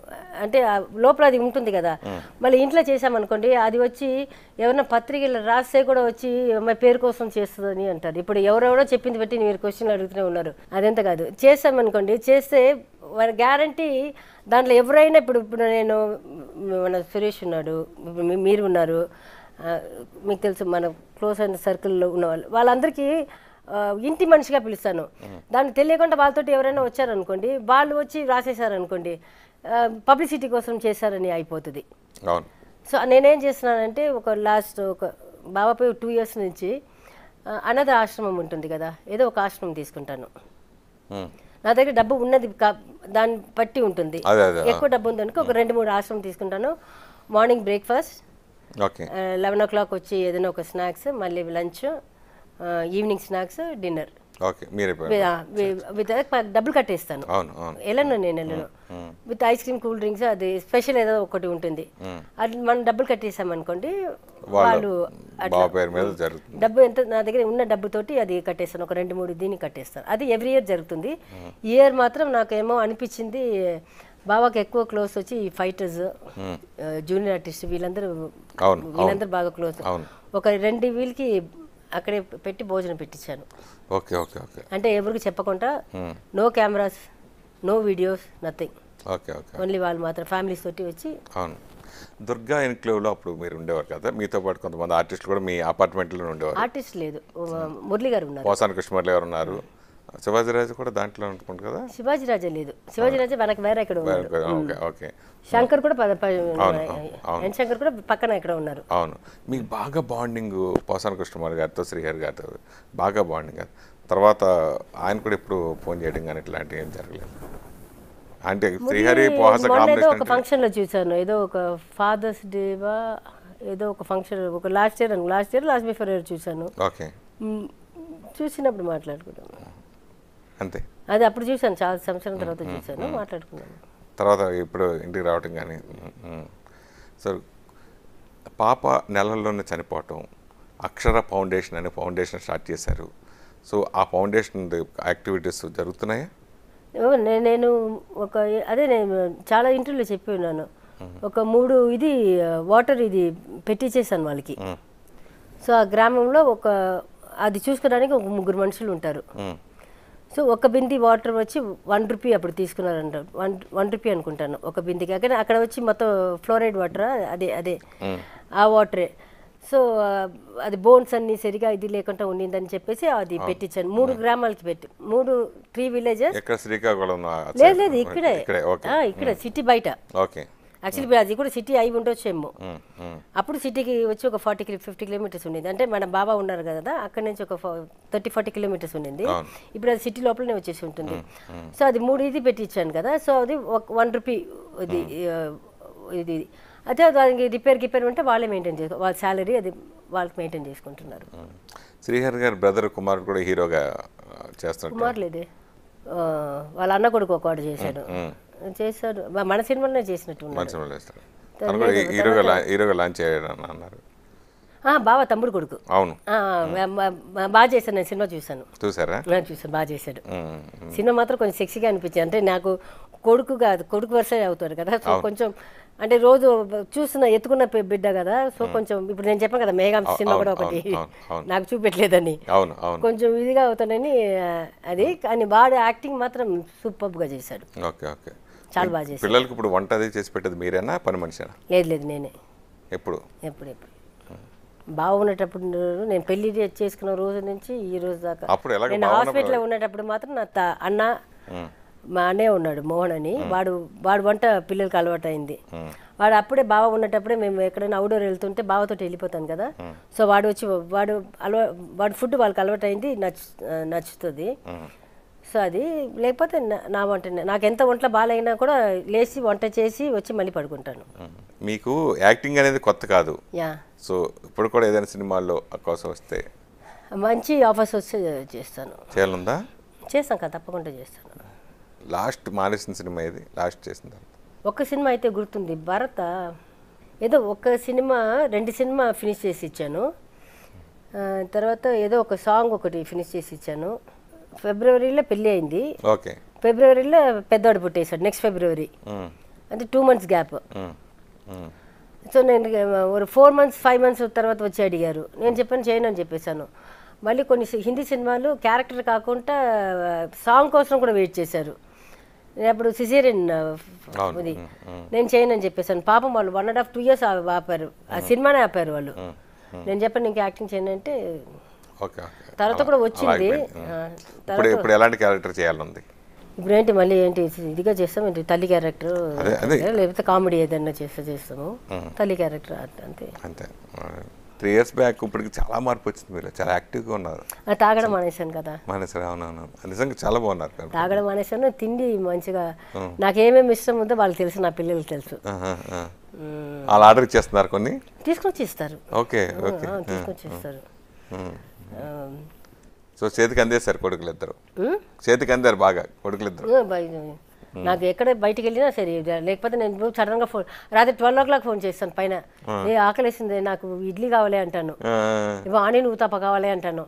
అంటే ఆ లోపల అది ఉంటుంది కదా మళ్ళీ ఇంట్లో చేసామనుకోండి అది వచ్చి ఎవరైనా పత్రికలు రాస్తే కూడా వచ్చి అమ్మాయి పేరు కోసం చేస్తుందని అంటారు ఇప్పుడు ఎవరెవరో చెప్పింది బట్టి మీరు క్వశ్చన్లు అడుగుతూనే ఉన్నారు అదంతా కాదు చేసామనుకోండి చేస్తే వాళ్ళ గ్యారంటీ దాంట్లో ఎవరైనా ఇప్పుడు ఇప్పుడు నేను మన సురేష్ ఉన్నాడు ఇప్పుడు మీ- మీరు ఉన్నారు ఆ, మీకు తెలుసు మన క్లోజ్ అయిన సర్కిల్లో ఉన్న వాళ్ళు వాళ్ళందరికీ ఆ, ఇంటి మనిషిగా పిలుస్తాను దాన్ని తెలియకుండా వాళ్ళతోటి ఎవరైనా వచ్చారనుకోండి వాళ్ళు వచ్చి రాసేసారనుకోండి పబ్లిసిటీ కోసం చేశారని అయిపోతుంది అవును సో నేనేం చేస్తున్నానంటే ఒక లాస్ట్ ఒక బాబాపై టూ ఇయర్స్ నుంచి ఆ, అనాథ ఆశ్రమం ఉంటుంది కదా ఏదో ఒక ఆశ్రమం తీసుకుంటాను ఉమ్. నా దగ్గర డబ్బు ఉన్నది కా- దాన్ని బట్టి ఉంటుంది అదే అదే ఎక్కువ డబ్బు ఉందనుకో ఒక రెండు మూడు ఆశ్రమం తీసుకుంటాను morning breakfast okay eleven o'clock వచ్చి ఏదైనా ఒక స్నాక్స్ మళ్ళీ lunch evening snacks dinner okay మీరే విత్ డబ్బులు కట్టేస్తాను అవును అవును వెళ్ళను నేను వెళ్ళను with ice cream cool drinks అది స్పెషల్ ఏదో ఒకటి ఉంటుంది అది మనం డబ్బులు కట్టేసాం అనుకోండి వాళ్ళు బాబా పేరు మీద జరుగుతుంది డబ్బు ఎంత నా దగ్గర ఉన్న డబ్బుతోటి అది కట్టేస్తాను ఒక రెండు మూడు దీన్ని కట్టేస్తాను అది ఎవ్రీ ఇయర్ జరుగుతుంది ఈ ఇయర్ మాత్రం నాకేమో అనిపించింది బాబాకి ఎక్కువ క్లోజ్ వచ్చి ఈ ఫైటర్స్ జూనియర్ ఆర్టిస్ట్ వీళ్ళందరూ అవును వీళ్ళందరూ బాగా క్లోజ్ అవును. ఒక రెండు వీళ్ళకి అక్కడే పెట్టి భోజనం పెట్టించాను ఓకే ఓకే ఓకే అంటే ఎవరికి చెప్పకుండా no cameras no videos nothing okay okay only వాళ్ళు మాత్రం ఫ్యామిలీస్ తోటి వచ్చి అవును దుర్గా ఎన్క్లేవ్లో అప్పుడు మీరు ఉండేవారు కదా మీతో పాటు కొంతమంది ఆర్టిస్టులు కూడా మీ అపార్ట్మెంట్లో ఉండేవారు ఆర్టిస్ట్ లేదు మురళి గారు ఉన్నారు పోసాని కృష్ణమూర్తి గారు ఉన్నారు శివాజీరాజు కూడా దాంట్లో అనుకుంటు కదా శివాజీ రాజా లేదు శివాజీ రాజా మనకు వేరే ఇక్కడ ఉన్నారు ఓకే ఓకే శంకర్ కూడా పద ప- అవును, అవును. ఎన్ శంకర్ కూడా పక్కన ఇక్కడ ఉన్నారు అవును మీకు బాగా బాండింగ్ పోసాని కృష్ణమూర్తి గారితో శ్రీహరి గారితో బాగా బాండింగ్ తర్వాత ఆయన కూడా ఇప్పుడు ఫోన్ చేయడం కానీ ఇట్లాంటివి ఏం జరగలేదు అంటే శ్రీహరి పోహస మొన్న ఏదో కాంబినేషన్ ఒక ఫంక్షన్ లో చూసాను ఏదో ఒక ఫాదర్స్ డేవా ఏదో ఒక ఫంక్షన్ ఒక last year last year last before year చూసాను ఓకే మ్, చూసినప్పుడు మాట్లాడుకున్నాను అంతే అది అప్పుడు చూసాను చాలా సంవత్సరం తర్వాత చూసాను మాట్లాడుకున్నాను తర్వాత ఇప్పుడు ఇంటికి రావటం కానీ సో పాప నెలల్లోనే చనిపోవటం అక్షర ఫౌండేషన్ అనే ఫౌండేషన్ స్టార్ట్ చేశారు సో ఆ ఫౌండేషన్ యాక్టివిటీస్ జరుగుతున్నాయా ఓ, నే- నేను ఒక అదే నేను చాలా ఇంటర్వ్యూలో చెప్పి ఉన్నాను ఒక మూడు ఇది వాటర్ ఇది పెట్టించేసాను వాళ్ళకి సో ఆ గ్రామంలో ఒక అది చూసుకోవడానికి ఒక ముగ్గురు మనుషులు ఉంటారు మ్మ్. సో ఒక బింది వాటర్ వచ్చి వన్ రూపీ అప్పుడు తీసుకున్నారంట వన్ వన్ రూపీ అనుకుంటాను ఒక బిందికి అక్కడ అక్కడ వచ్చి మొత్తం ఫ్లోరైడ్ వాటర్ అదే అదే ఆ వాటరే సో ఆ, అది బోన్స్ అన్ని సరిగా ఇది లేకుండా ఉండిందని చెప్పేసి అది పెట్టించాను మూడు గ్రామాలకి పెట్టి మూడు త్రీ విలేజెస్ ఎక్కడ శ్రీకాకుళం ఆ లేదు side? లేదు ఇక్కడే ఇక్కడే ఓకే ఆ, ఇక్కడ సిటీ బయట ఓకే యాక్చువల్లీ అది కూడా సిటీ అయి ఉండొచ్చేమో మ్మ్. మ్మ్. అప్పుడు సిటీకి వచ్చి ఒక ఫార్టీ ఫిఫ్టీ కిలోమీటర్స్ ఉండేది అంటే మన బాబా ఉన్నారు కదా అక్కడ నుంచి ఒక థర్టీ ఫార్టీ కిలోమీటర్స్ ఉండింది అవును. ఇప్పుడు అది సిటీ లోపలనే వచ్చేసి ఉంటుంది సో అది మూడు ఇది పెట్టించాను కదా సో అది వన్ రూపీ ఇది ఆ, ఇది అదే దానికి రిపేర్ గిపేర్ ఉంటే వాళ్ళే మెయింటైన్ చేసుకో వాళ్ళ శాలరీ అది వాళ్ళకి మెయింటైన్ చేసుకుంటున్నారు మ్మ్. శ్రీహరి గారి బ్రదర్ కుమారుడు కూడా హీరోగా ఆ, చేస్తున్నట్టు కుమార్ లేదే ఆ, వాళ్ళ అన్న కొడుకు ఒకవాడు చేశాడు చేశాడు మ- మన సినిమాలోనే చేసినట్టు ఉన్నాడు మంచి సినిమాలు వేస్తారు తను కూడా హీరోగా లా- హీరోగా లాంచ్ చేయడం అన్నారు ఆ, బావ తమ్ముడు కొడుకు అవును ఆ, మ- మ- మ- బాగా చేశాను నేను సినిమా చూశాను చూసారా నేను చూసాను బాగా చేశాడు మ్మ్. సినిమా మాత్రం కొంచెం సెక్సీగా అనిపించింది అంటే నాకు కొడుకు కాదు కొడుకు వరుసే అవుతాడు కదా సో కొంచెం అంటే రోజు చూస్తున్న ఎత్తుకున్న పి- బిడ్డ కదా సో కొంచెం ఇప్పుడు నేను చెప్పాను కదా మేఘం సినిమా కూడా అవును, ఒకటి అవును, అవును. నాకు చూపెట్టలేదని అవును అవును కొంచెం ఇదిగా అవుతానని ఆ, అది కానీ వాడు యాక్టింగ్ మాత్రం సూపర్గా చేశాడు ఓకే ఓకే చాలా బాగా చేశాడు పిల్లలకి ఇప్పుడు వంట అది చేసి పెట్టేది మీరేనా పని మనిషేనా లేదు లేదు నేనే ఎప్పుడు ఎప్పుడు ఎప్పుడు బాగున్నటప్పుడు నేను పెళ్లి చే- చేసుకున్న రోజు నుంచి ఈ రోజు దాకా అప్పుడు ఎలాగ నేను హాస్పిటల్లో ఉన్నటప్పుడు మాత్రం నా త- అన్న మా అన్నయ్య ఉన్నాడు మోహన్ అని వాడు వాడు వంట పిల్లలకి అలవాటు అయింది వాడు అప్పుడే బావ ఉన్నటప్పుడే మేము ఎక్కడైనా అవుడోర్ వెళ్తుంటే బావతో వెళ్ళిపోతాను కదా సో వాడు వచ్చి వాడు అలవా వాడు ఫుడ్ వాళ్ళకి అలవాటు అయింది నచ్చు నచ్చుతుంది సో అది లేకపోతే నా- నా వంట నాకు ఎంత వంటలో బాగాలైనా కూడా లేచి వంట చేసి వచ్చి మళ్ళీ పడుకుంటాను మ్మ్. మీకు యాక్టింగ్ అనేది కొత్త కాదు యా సో ఇప్పుడు కూడా ఏదైనా సినిమాల్లో అవకాశం వస్తే మంచి ఆఫర్స్ వస్తే చేస్తాను చేయాలందా చేస్తాను కదా తప్పకుండా చేస్తాను లాస్ట్ మానేసిన సినిమా ఏది లాస్ట్ చేసిన తర్వాత ఒక్క సినిమా అయితే గుర్తుంది భరత ఏదో ఒక సినిమా రెండు సినిమా ఫినిష్ చేసి ఇచ్చాను ఆ, తర్వాత ఏదో ఒక సాంగ్ ఒకటి ఫినిష్ చేసి ఇచ్చాను ఫిబ్రవరిలో పెళ్ళి అయింది ఓకే ఫిబ్రవరిలో పెద్దవాడు పుట్టేశాడు నెక్స్ట్ ఫిబ్రవరి మ్మ్. అంటే two months gap um, um, so నేను ఒక ఫోర్ మంత్స్ ఫైవ్ మంత్స్ తర్వాత వచ్చి అడిగారు నేను చెప్పాను చేయను అని చెప్పేశాను మళ్ళీ కొన్ని సి- హిందీ సినిమాలు క్యారెక్టర్ కాకుండా సాంగ్ కోసం కూడా వెయిట్ చేశారు నేను అప్పుడు సిజేరియన్ అవును. ఇది ఉమ్, ఉమ్. నేను చేయను అని చెప్పేశాను పాపం వాళ్ళు one and half two years ఆపారు ఆ సినిమానే ఆపారు వాళ్ళు నేను చెప్పాను ఇంకా యాక్టింగ్ చేయను అంటే ఓకే ఓకే తర్వాత అలా- కూడా అలా వచ్చింది అయిపోయింది. ఉమ్. ఆ, ఇప్పుడు ఇప్పుడు ఎలాంటి క్యారెక్టర్ చేయాలనుంది ఇప్పుడు ఏంటి మళ్ళీ ఏంటి ఇదిగా చేస్తాం ఏంటి తల్లి క్యారెక్టర్ అదే, అదే. లేకపోతే కామెడీ ఏదైనా చేస్తే చేస్తాము తల్లి క్యారెక్టర్ అంతే అంతే త్రీ ఇయర్స్ బ్యాక్ ఇప్పటికి చాలా మార్పు వచ్చింది మీరు చాలా యాక్టివ్గా ఉన్నారు ఆ, తాగడం మానేశాను కదా మానేసరి అవునవును నిజంగా చాలా బాగున్నారు కాబట్టి. తాగడం మానేశాను తిండి మంచిగా నాకేమేమి ఇష్టం ఉందో వాళ్ళకి తెలుసు నా పిల్లలకి తెలుసు ఆహా, ఆ. వాళ్ళు ఆర్డర్ ఇచ్చేస్తున్నారు కొన్ని తీసుకొచ్చి ఇస్తారు ఓకే ఓకే ఆ, తీసుకొచ్చి ఇస్తారు ఉమ్. ఆ, సో చేతికి అందేశారు కొడుకులు ఇద్దరు ఉమ్, చేతికి అందారు బాగా కొడుకులు ఇద్దరు ఆ, బయ- నాకు ఎక్కడ బయటికి వెళ్ళినా సరే లేకపోతే నేను సడన్ గా ఫోన్ రాత్రి ట్వెల్వ్ ఓ క్లాక్ ఫోన్ చేస్తాను పైన ఏ ఆకలేసింది నాకు ఇడ్లీ కావాలి అంటాను ఆ, ఇవ్వ ఆనియన్ ఊతప్ప కావాలి అంటాను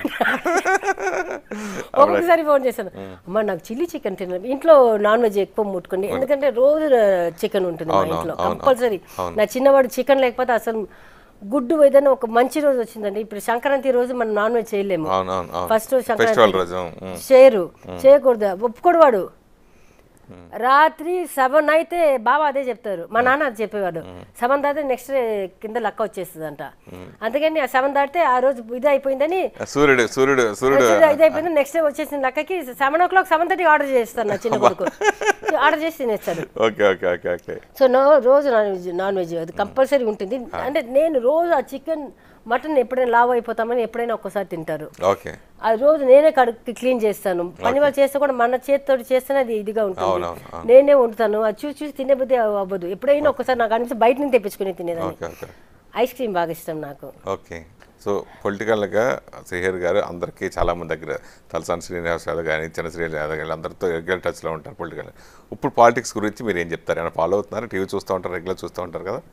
ఒక్కొక్కసారి ఫోన్ చేశాను అమ్మ నాకు చిల్లీ చికెన్ తినాలి ఇంట్లో నాన్ వెజ్ ఎక్కువ ముట్టుకోండి ఎందుకంటే రోజు చికెన్ ఉంటుంది మా అవును, ఇంట్లో అవును, కంపల్సరీ నా చిన్నవాడు చికెన్ లేకపోతే అసలు గుడ్డు ఏదైనా ఒక మంచి రోజు వచ్చిందండి ఇప్పుడు సంక్రాంతి రోజు మనం నాన్ వెజ్ చేయలేము అవును అవును అవును ఫస్ట్ ఫెస్టివల్ సంక్రాంతి రోజు ఉమ్. చేయరు చేయకూడదు ఒప్పుకోడు వాడు రాత్రి సెవెన్ అయితే బాబా అదే చెప్తారు మా నాన్న అది చెప్పేవాడు సెవెన్ దాటితే నెక్స్ట్ కింద లక్క వచ్చేస్తుంది అంట అందుకని ఆ సెవెన్ దాటితే ఆ రోజు ఇది అయిపోయిందని సూర్యుడు సూర్యుడు సూర్యుడు ఇది అయిపోయింది నెక్స్ట్ డే వచ్చేసిన లక్కకి seven o'clock seven thirty order చేస్తాను నా చిన్న కొడుకు ఆర్డర్ చేసి తినేస్తాడు okay okay okay okay so no రోజు నాన్ వెజ్ నాన్ వెజ్ అది కంపల్సరీ ఉంటుంది అంటే నేను రోజు ఆ చికెన్ మటన్ ఎప్పుడైనా లావ్ అయిపోతామని ఎప్పుడైనా ఒక్కసారి తింటారు ఓకే ఆ రోజు నేనే కడుక్కి క్లీన్ చేస్తాను పని వాళ్ళు చేస్తే కూడా మన చేతితో చేస్తేనే అది ఇదిగా ఉంటుంది అవునవును, అవును. నేనే వండుతాను అది చూసి చూసి తినే బుద్ధి అవ్వదు ఎప్పుడైనా ఒకసారి నాకు అనిపిస్తే బయట నుంచి తెప్పించుకుని తినేదాన్ని ఓకే ఓకే ఐస్ క్రీమ్ బాగా ఇష్టం నాకు ఓకే సో పొలిటికల్గా శ్రీహరి గారు అందరికీ చాలా మంది దగ్గర తలసాని శ్రీనివాస్ యాదవ్ కానీ చిన్న శ్రీహరి యాదవ్ కానీ అందరితో రెగ్యులర్ టచ్లో ఉంటారు పొలిటికల్ ఇప్పుడు పాలిటిక్స్ గురించి మీరు ఏం చెప్తారు ఏమైనా ఫాలో అవుతున్నారు టీవీ చూస్తూ ఉంటారు రెగ్యులర్ చూస్తూ ఉంటారు కదా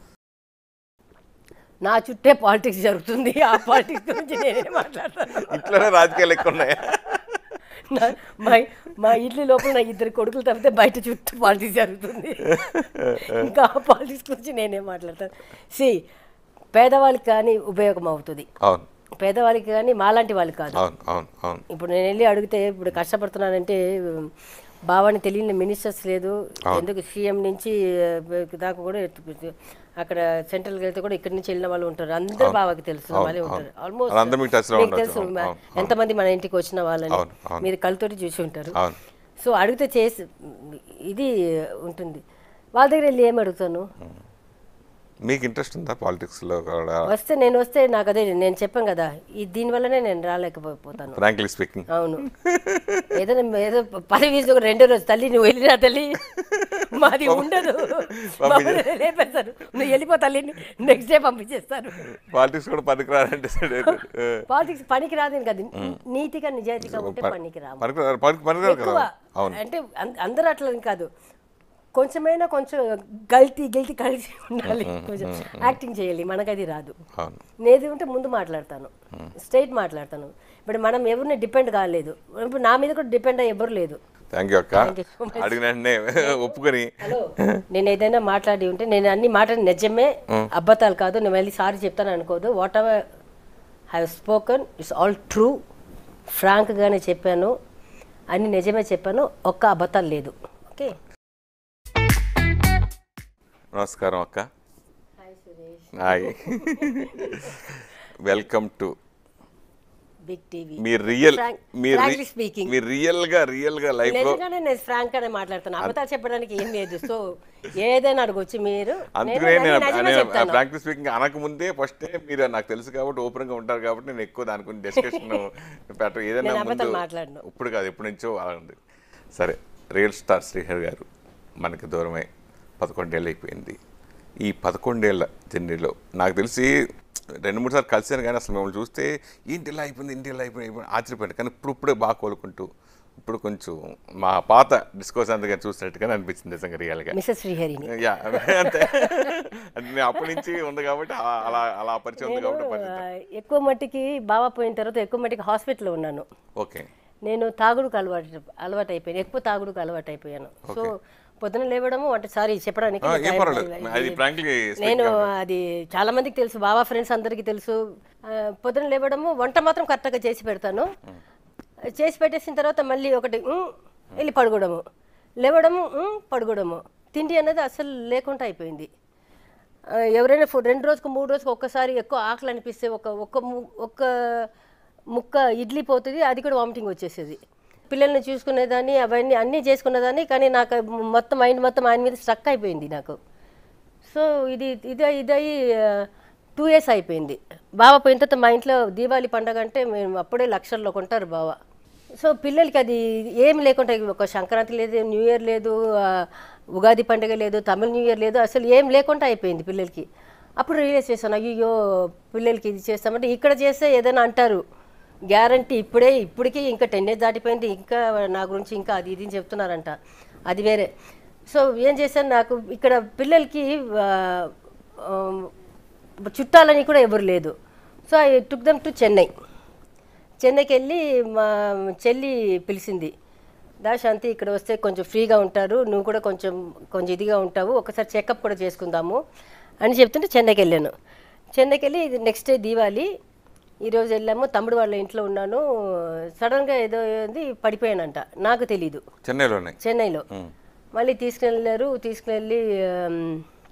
నా చుట్టే పాలిటిక్స్ జరుగుతుంది ఆ పాలిటిక్స్ గురించి నేనే మాట్లాడతాను ఇంట్లోనే రాజకీయాలు ఎక్కువ ఉన్నాయి నా- మా మా ఇడ్లీ లోపల నా ఇద్దరు కొడుకులు తప్పితే బయట చుట్టూ పాలిటిక్స్ జరుగుతుంది ఇంకా ఆ పాలిటిక్స్ గురించి నేనే మాట్లాడతాను సి పేదవాళ్ళకి కానీ ఉపయోగం అవుతుంది అవును పేదవాళ్ళకి కానీ మాలాంటి వాళ్ళకి కాదు అవును అవును అవును ఇప్పుడు నేను వెళ్ళి అడిగితే ఇప్పుడు కష్టపడుతున్నానంటే ఉమ్, బావాని తెలియని మినిస్టర్స్ లేదు ఎందుకు సీఎం నుంచి ఆ, దాకా కూడా ఎత్తు- అక్కడ సెంట్రల్కి వెళ్తే కూడా ఇక్కడి నుంచి వెళ్ళిన వాళ్ళు ఉంటారు అందరు బావకి తెలుసు వాళ్ళే ఉంటారు ఆల్మోస్ట్ వాళ్ళందరూ మీకు touch లో మీకు ఉండొచ్చు. తెలుసు అవును, మా- అవును, ఎంతమంది మన ఇంటికి వచ్చిన వాళ్ళని అవును, అవును. మీరు కళ్ళతోటి చూసి ఉంటారు అవును సో అడిగితే చేసి ఇది ఉంటుంది వాళ్ళ దగ్గర వెళ్ళి ఏం అడుగుతాను మీకు ఇంట్రెస్ట్ ఉందా పాలిటిక్స్లో కూడా వస్తే నేను వస్తే నాకు అదే నేను చెప్పాను కదా ఈ దీనివల్లనే నేను రాలేకపోతాను ఫ్రాంక్లీ స్పీకింగ్ అవును ఏదైనా ఏదో పదవి తీసి ఒక రెండో రోజు తల్లి నువ్వు వెళ్ళినా తల్లి మాది ఉండదు మమ్మల్ని లేపేస్తారు నువ్వు వెళ్ళిపో తల్లిని నెక్స్ట్ డే పంపించేస్తారు పాలిటిక్స్ కూడా పనికిరారంటే పాలిటిక్స్ పనికి రాదని కదా నీతిగా నిజాయితీగా ఉంటే పనికి రాము పనికిరారు పనికి పనికిరారు ఎక్కువ కదా అవును అంటే అం- అందరూ అట్లా అని కాదు కొంచెమైనా కొంచెం గల్తీ గెల్తీ కలిసి ఉండాలి కొంచెం యాక్టింగ్ చేయాలి మనకు అది రాదు అవును నేది ఉంటే ముందు మాట్లాడతాను స్ట్రైట్ మాట్లాడతాను ఇప్పుడు మనం ఎవరిని డిపెండ్ కాలేదు ఇప్పుడు నా మీద కూడా డిపెండ్ అయ్యి ఎవరు లేదు థ్యాంక్ యూ అక్క you so much. అడిగిన వెంటనే ఒప్పుకొని హలో నేను ఏదైనా మాట్లాడి ఉంటే నేను అన్ని మాట్లాడి నిజమే అబద్ధాలు కాదు నేను వెళ్ళి సారీ చెప్తాను అనుకోదు whatever have spoken it's all true ఫ్రాంక్గానే చెప్పాను అన్ని నిజమే చెప్పాను ఒక్క అబద్ధాలు లేదు ఓకే నమస్కారం అక్క hi Suresh hi welcome to big TV మీ రియల్ Frank- మీ frankly speaking. మీ రియల్ గా రియల్ గా లైఫ్ లో నిజంగానే నేను ఫ్రాంక్ గానే మాట్లాడుతాను అబద్ధాలు చెప్పడానికి ఏం లేదు సో ఏదైనా అడగొచ్చు మీరు అందుకనే నేను నేను నిజమే చెప్తాను. ఫ్రాంక్లీ స్పీకింగ్ అనక ముందే ఫస్ట్ మీరు నాకు తెలుసు కాబట్టి ఓపెన్ గా ఉంటారు కాబట్టి నేను ఎక్కువ దాని గురించి డిస్కషన్ పెట్ట ఏదైనా నేను ముందు అబద్ధాలు మాట్లాడను. ఇప్పుడు కాదు ఎప్పటి నుంచో అలా ఉంది సరే రియల్ స్టార్ శ్రీహర్ గారు మనకి దూరమై పదకొండేళ్ళు అయిపోయింది ఈ పదకొండేళ్ల జర్నీలో నాకు తెలిసి రెండు మూడు సార్లు కలిసాను కానీ అసలు మిమ్మల్ని చూస్తే ఏంటి ఇలా అయిపోయింది ఇంటి ఇలా అయిపోయింది అయిపోయింది ఆశ్చర్యపోయాను కానీ ఇప్పుడు ఇప్పుడే బాగా కోలుకుంటూ ఇప్పుడు కొంచెం మా పాత డిస్కోస్ అందుగా చూసినట్టుగానే అనిపించింది నిజంగా రియల్గా మిస్సెస్ శ్రీహరిని యా అంతే అంటే నేను అప్పటి నుంచి ఉంది కాబట్టి ఆ- అలా అలా పరిచయం ఉంది కాబట్టి పరిచయం. ఆ, ఎక్కువ మట్టికి బాబా పోయిన తర్వాత ఎక్కువ మట్టికి హాస్పిటల్లో ఉన్నాను ఓకే నేను తాగుడుకు అలవాటు అలవాటు అయిపోయాను ఎక్కువ తాగుడుకు అలవాటు అయిపోయాను సో పొద్దున లేవడము అంటే సారీ చెప్పడానికి ఆ, నాకు ఏం టైం పర్వాలేదు లేదు. అది ఫ్రాంక్లీ నేను అది చాలా మందికి తెలుసు బాబా ఫ్రెండ్స్ అందరికీ తెలుసు ఆ, పొద్దున లేవడము వంట మాత్రం కరెక్ట్గా చేసి పెడతాను చేసి పెట్టేసిన తర్వాత మళ్ళీ ఒకటి "ఉమ్" వెళ్ళి పడుకోవడము లేవడము "ఉమ్" పడుకోవడము తిండి అనేది అసలు లేకుండా అయిపోయింది ఆ, ఎవరైనా ఫుడ్ రెండు రోజుకు మూడు రోజుకు ఒక్కసారి ఎక్కువ ఆకలి అనిపిస్తే ఒక ఒక్క ము- ఒక్క ముక్క ఇడ్లీ పోతుంది అది కూడా వామిటింగ్ వచ్చేసేది పిల్లల్ని చూసుకునేదాన్ని అవన్నీ అన్నీ చేసుకునేదాన్ని కానీ నాకు మొత్తం మైండ్ మొత్తం ఆయన మీద స్ట్రక్ అయిపోయింది నాకు సో ఇది ఇది ఇదయి టూ ఇయర్స్ అయిపోయింది బావ పోయిన తర్వాత మా ఇంట్లో దీపావళి పండగ అంటే మేము అప్పుడే లక్షల్లో కొంటారు బావ సో పిల్లలకి అది ఏం లేకుండా ఒక సంక్రాంతి లేదు న్యూ ఇయర్ లేదు ఆ, ఉగాది పండుగ లేదు తమిళ న్యూ ఇయర్ లేదు అసలు ఏం లేకుండా అయిపోయింది పిల్లలకి అప్పుడు రియలైజ్ చేశాను అయ్యో పిల్లలకి ఇది చేస్తామంటే ఇక్కడ చేస్తే ఏదైనా అంటారు గ్యారంటీ ఇప్పుడే ఇప్పటికీ ఇంకా టెన్ ఇయర్స్ దాటిపోయింది ఇంకా నా గురించి ఇంకా అది ఇది అని చెప్తున్నారంట అది వేరే సో ఏం చేశాను నాకు ఇక్కడ పిల్లలకి ఆ, ఆ, చుట్టాలని కూడా ఎవరు లేదు so I took them to Chennai చెన్నైకి వెళ్ళి మా చెల్లి పిలిచింది దా శాంతి ఇక్కడ వస్తే కొంచెం ఫ్రీగా ఉంటారు నువ్వు కూడా కొంచెం కొంచెం ఇదిగా ఉంటావు ఒకసారి చెకప్ కూడా చేసుకుందాము అని చెప్తుంటే చెన్నైకి వెళ్ళాను చెన్నైకి వెళ్ళి ఇది నెక్స్ట్ డే దీవాలి ఈరోజు వెళ్ళాము తమ్ముడు వాళ్ళ ఇంట్లో ఉన్నాను సడన్గా ఏదో ఏంది పడిపోయానంట నాకు తెలీదు చెన్నైలోనే చెన్నైలో మళ్ళీ తీసుకెళ్ళారు తీసుకెళ్ళి ఆమ్,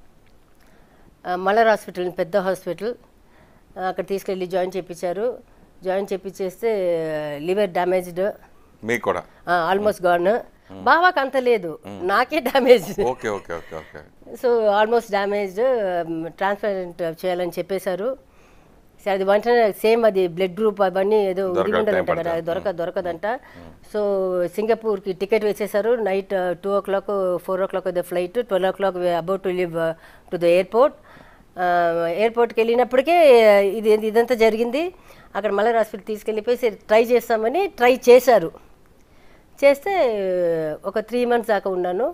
ఆ, మలర్ హాస్పిటల్ పెద్ద హాస్పిటల్ ఆ, అక్కడ తీసుకెళ్ళి జాయిన్ చేయించారు జాయిన్ చేయించేస్తే లివర్ డ్యామేజ్డ్ మీకు కూడా ఆల్మోస్ట్ గాన్ బావాకి అంత లేదు నాకే damage okay okay okay okay so almost damaged transplant చేయాలని చెప్పేశారు సరే అది వెంటనే సేమ్ అది బ్లడ్ గ్రూప్ అవన్నీ ఏదో ఇది దొరకదు, ఉండదంట time కదా అది దొరక దొరకదంట సో సింగపూర్కి టికెట్ వేసేసారు night two o'clock four o'clock the flight twelve o'clock about to leave to the airport ఎయిర్పోర్ట్కి వెళ్ళినప్పటికే ఇది ఇదంతా జరిగింది అక్కడ మలర్ హాస్పిటల్ తీసుకెళ్ళిపోయి ట్రై చేస్తామని ట్రై చేశారు చేస్తే ఒక త్రీ మంత్స్ దాకా ఉన్నాను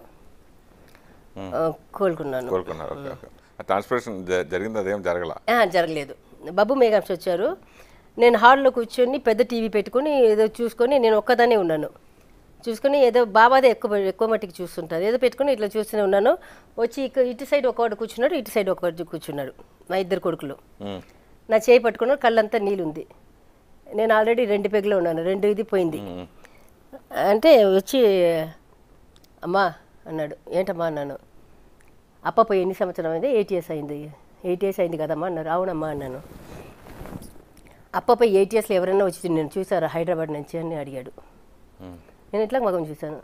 ఆ, కోలుకున్నాను కోలుకున్నారు ఓకే ఓకే ట్రాన్స్పరేషన్ జరిగింది అదేం జరగల ఆ, జరగలేదు బాబు మేఘాంశ వచ్చారు నేను హాల్లో కూర్చొని పెద్ద టీవీ పెట్టుకొని ఏదో చూసుకొని నేను ఒక్కదానే ఉన్నాను చూసుకొని ఏదో బాబాదే ఎక్కువ ఎక్కువ మట్టికి చూస్తుంటారు ఏదో పెట్టుకొని ఇట్లా చూస్తూనే ఉన్నాను వచ్చి ఇక ఇటు సైడ్ ఒకవాడు కూర్చున్నాడు ఇటు సైడ్ ఒకవాడు కూర్చున్నాడు మా ఇద్దరు కొడుకులు ఉమ్. నా చేయి పట్టుకున్నాడు కళ్ళంతా నీళ్ళు ఉంది నేను ఆల్రెడీ రెండు పెగ్లో ఉన్నాను రెండు ఇది పోయింది అంటే వచ్చి అమ్మా అన్నాడు ఏంటమ్మా అన్నాను అప్ప పోయి ఎన్ని సంవత్సరం అయింది ఎయిట్ ఇయర్స్ అయింది ఎయిట్ ఇయర్స్ అయింది కదమ్మా అన్నారు అవునమ్మా అన్నాను అప్పపై ఎయిట్ ఇయర్స్లో ఎవరైనా వచ్చి నేను చూసారా హైదరాబాద్ నుంచి అని అడిగాడు ఉమ్. నేను ఇట్లా మగం చూశాను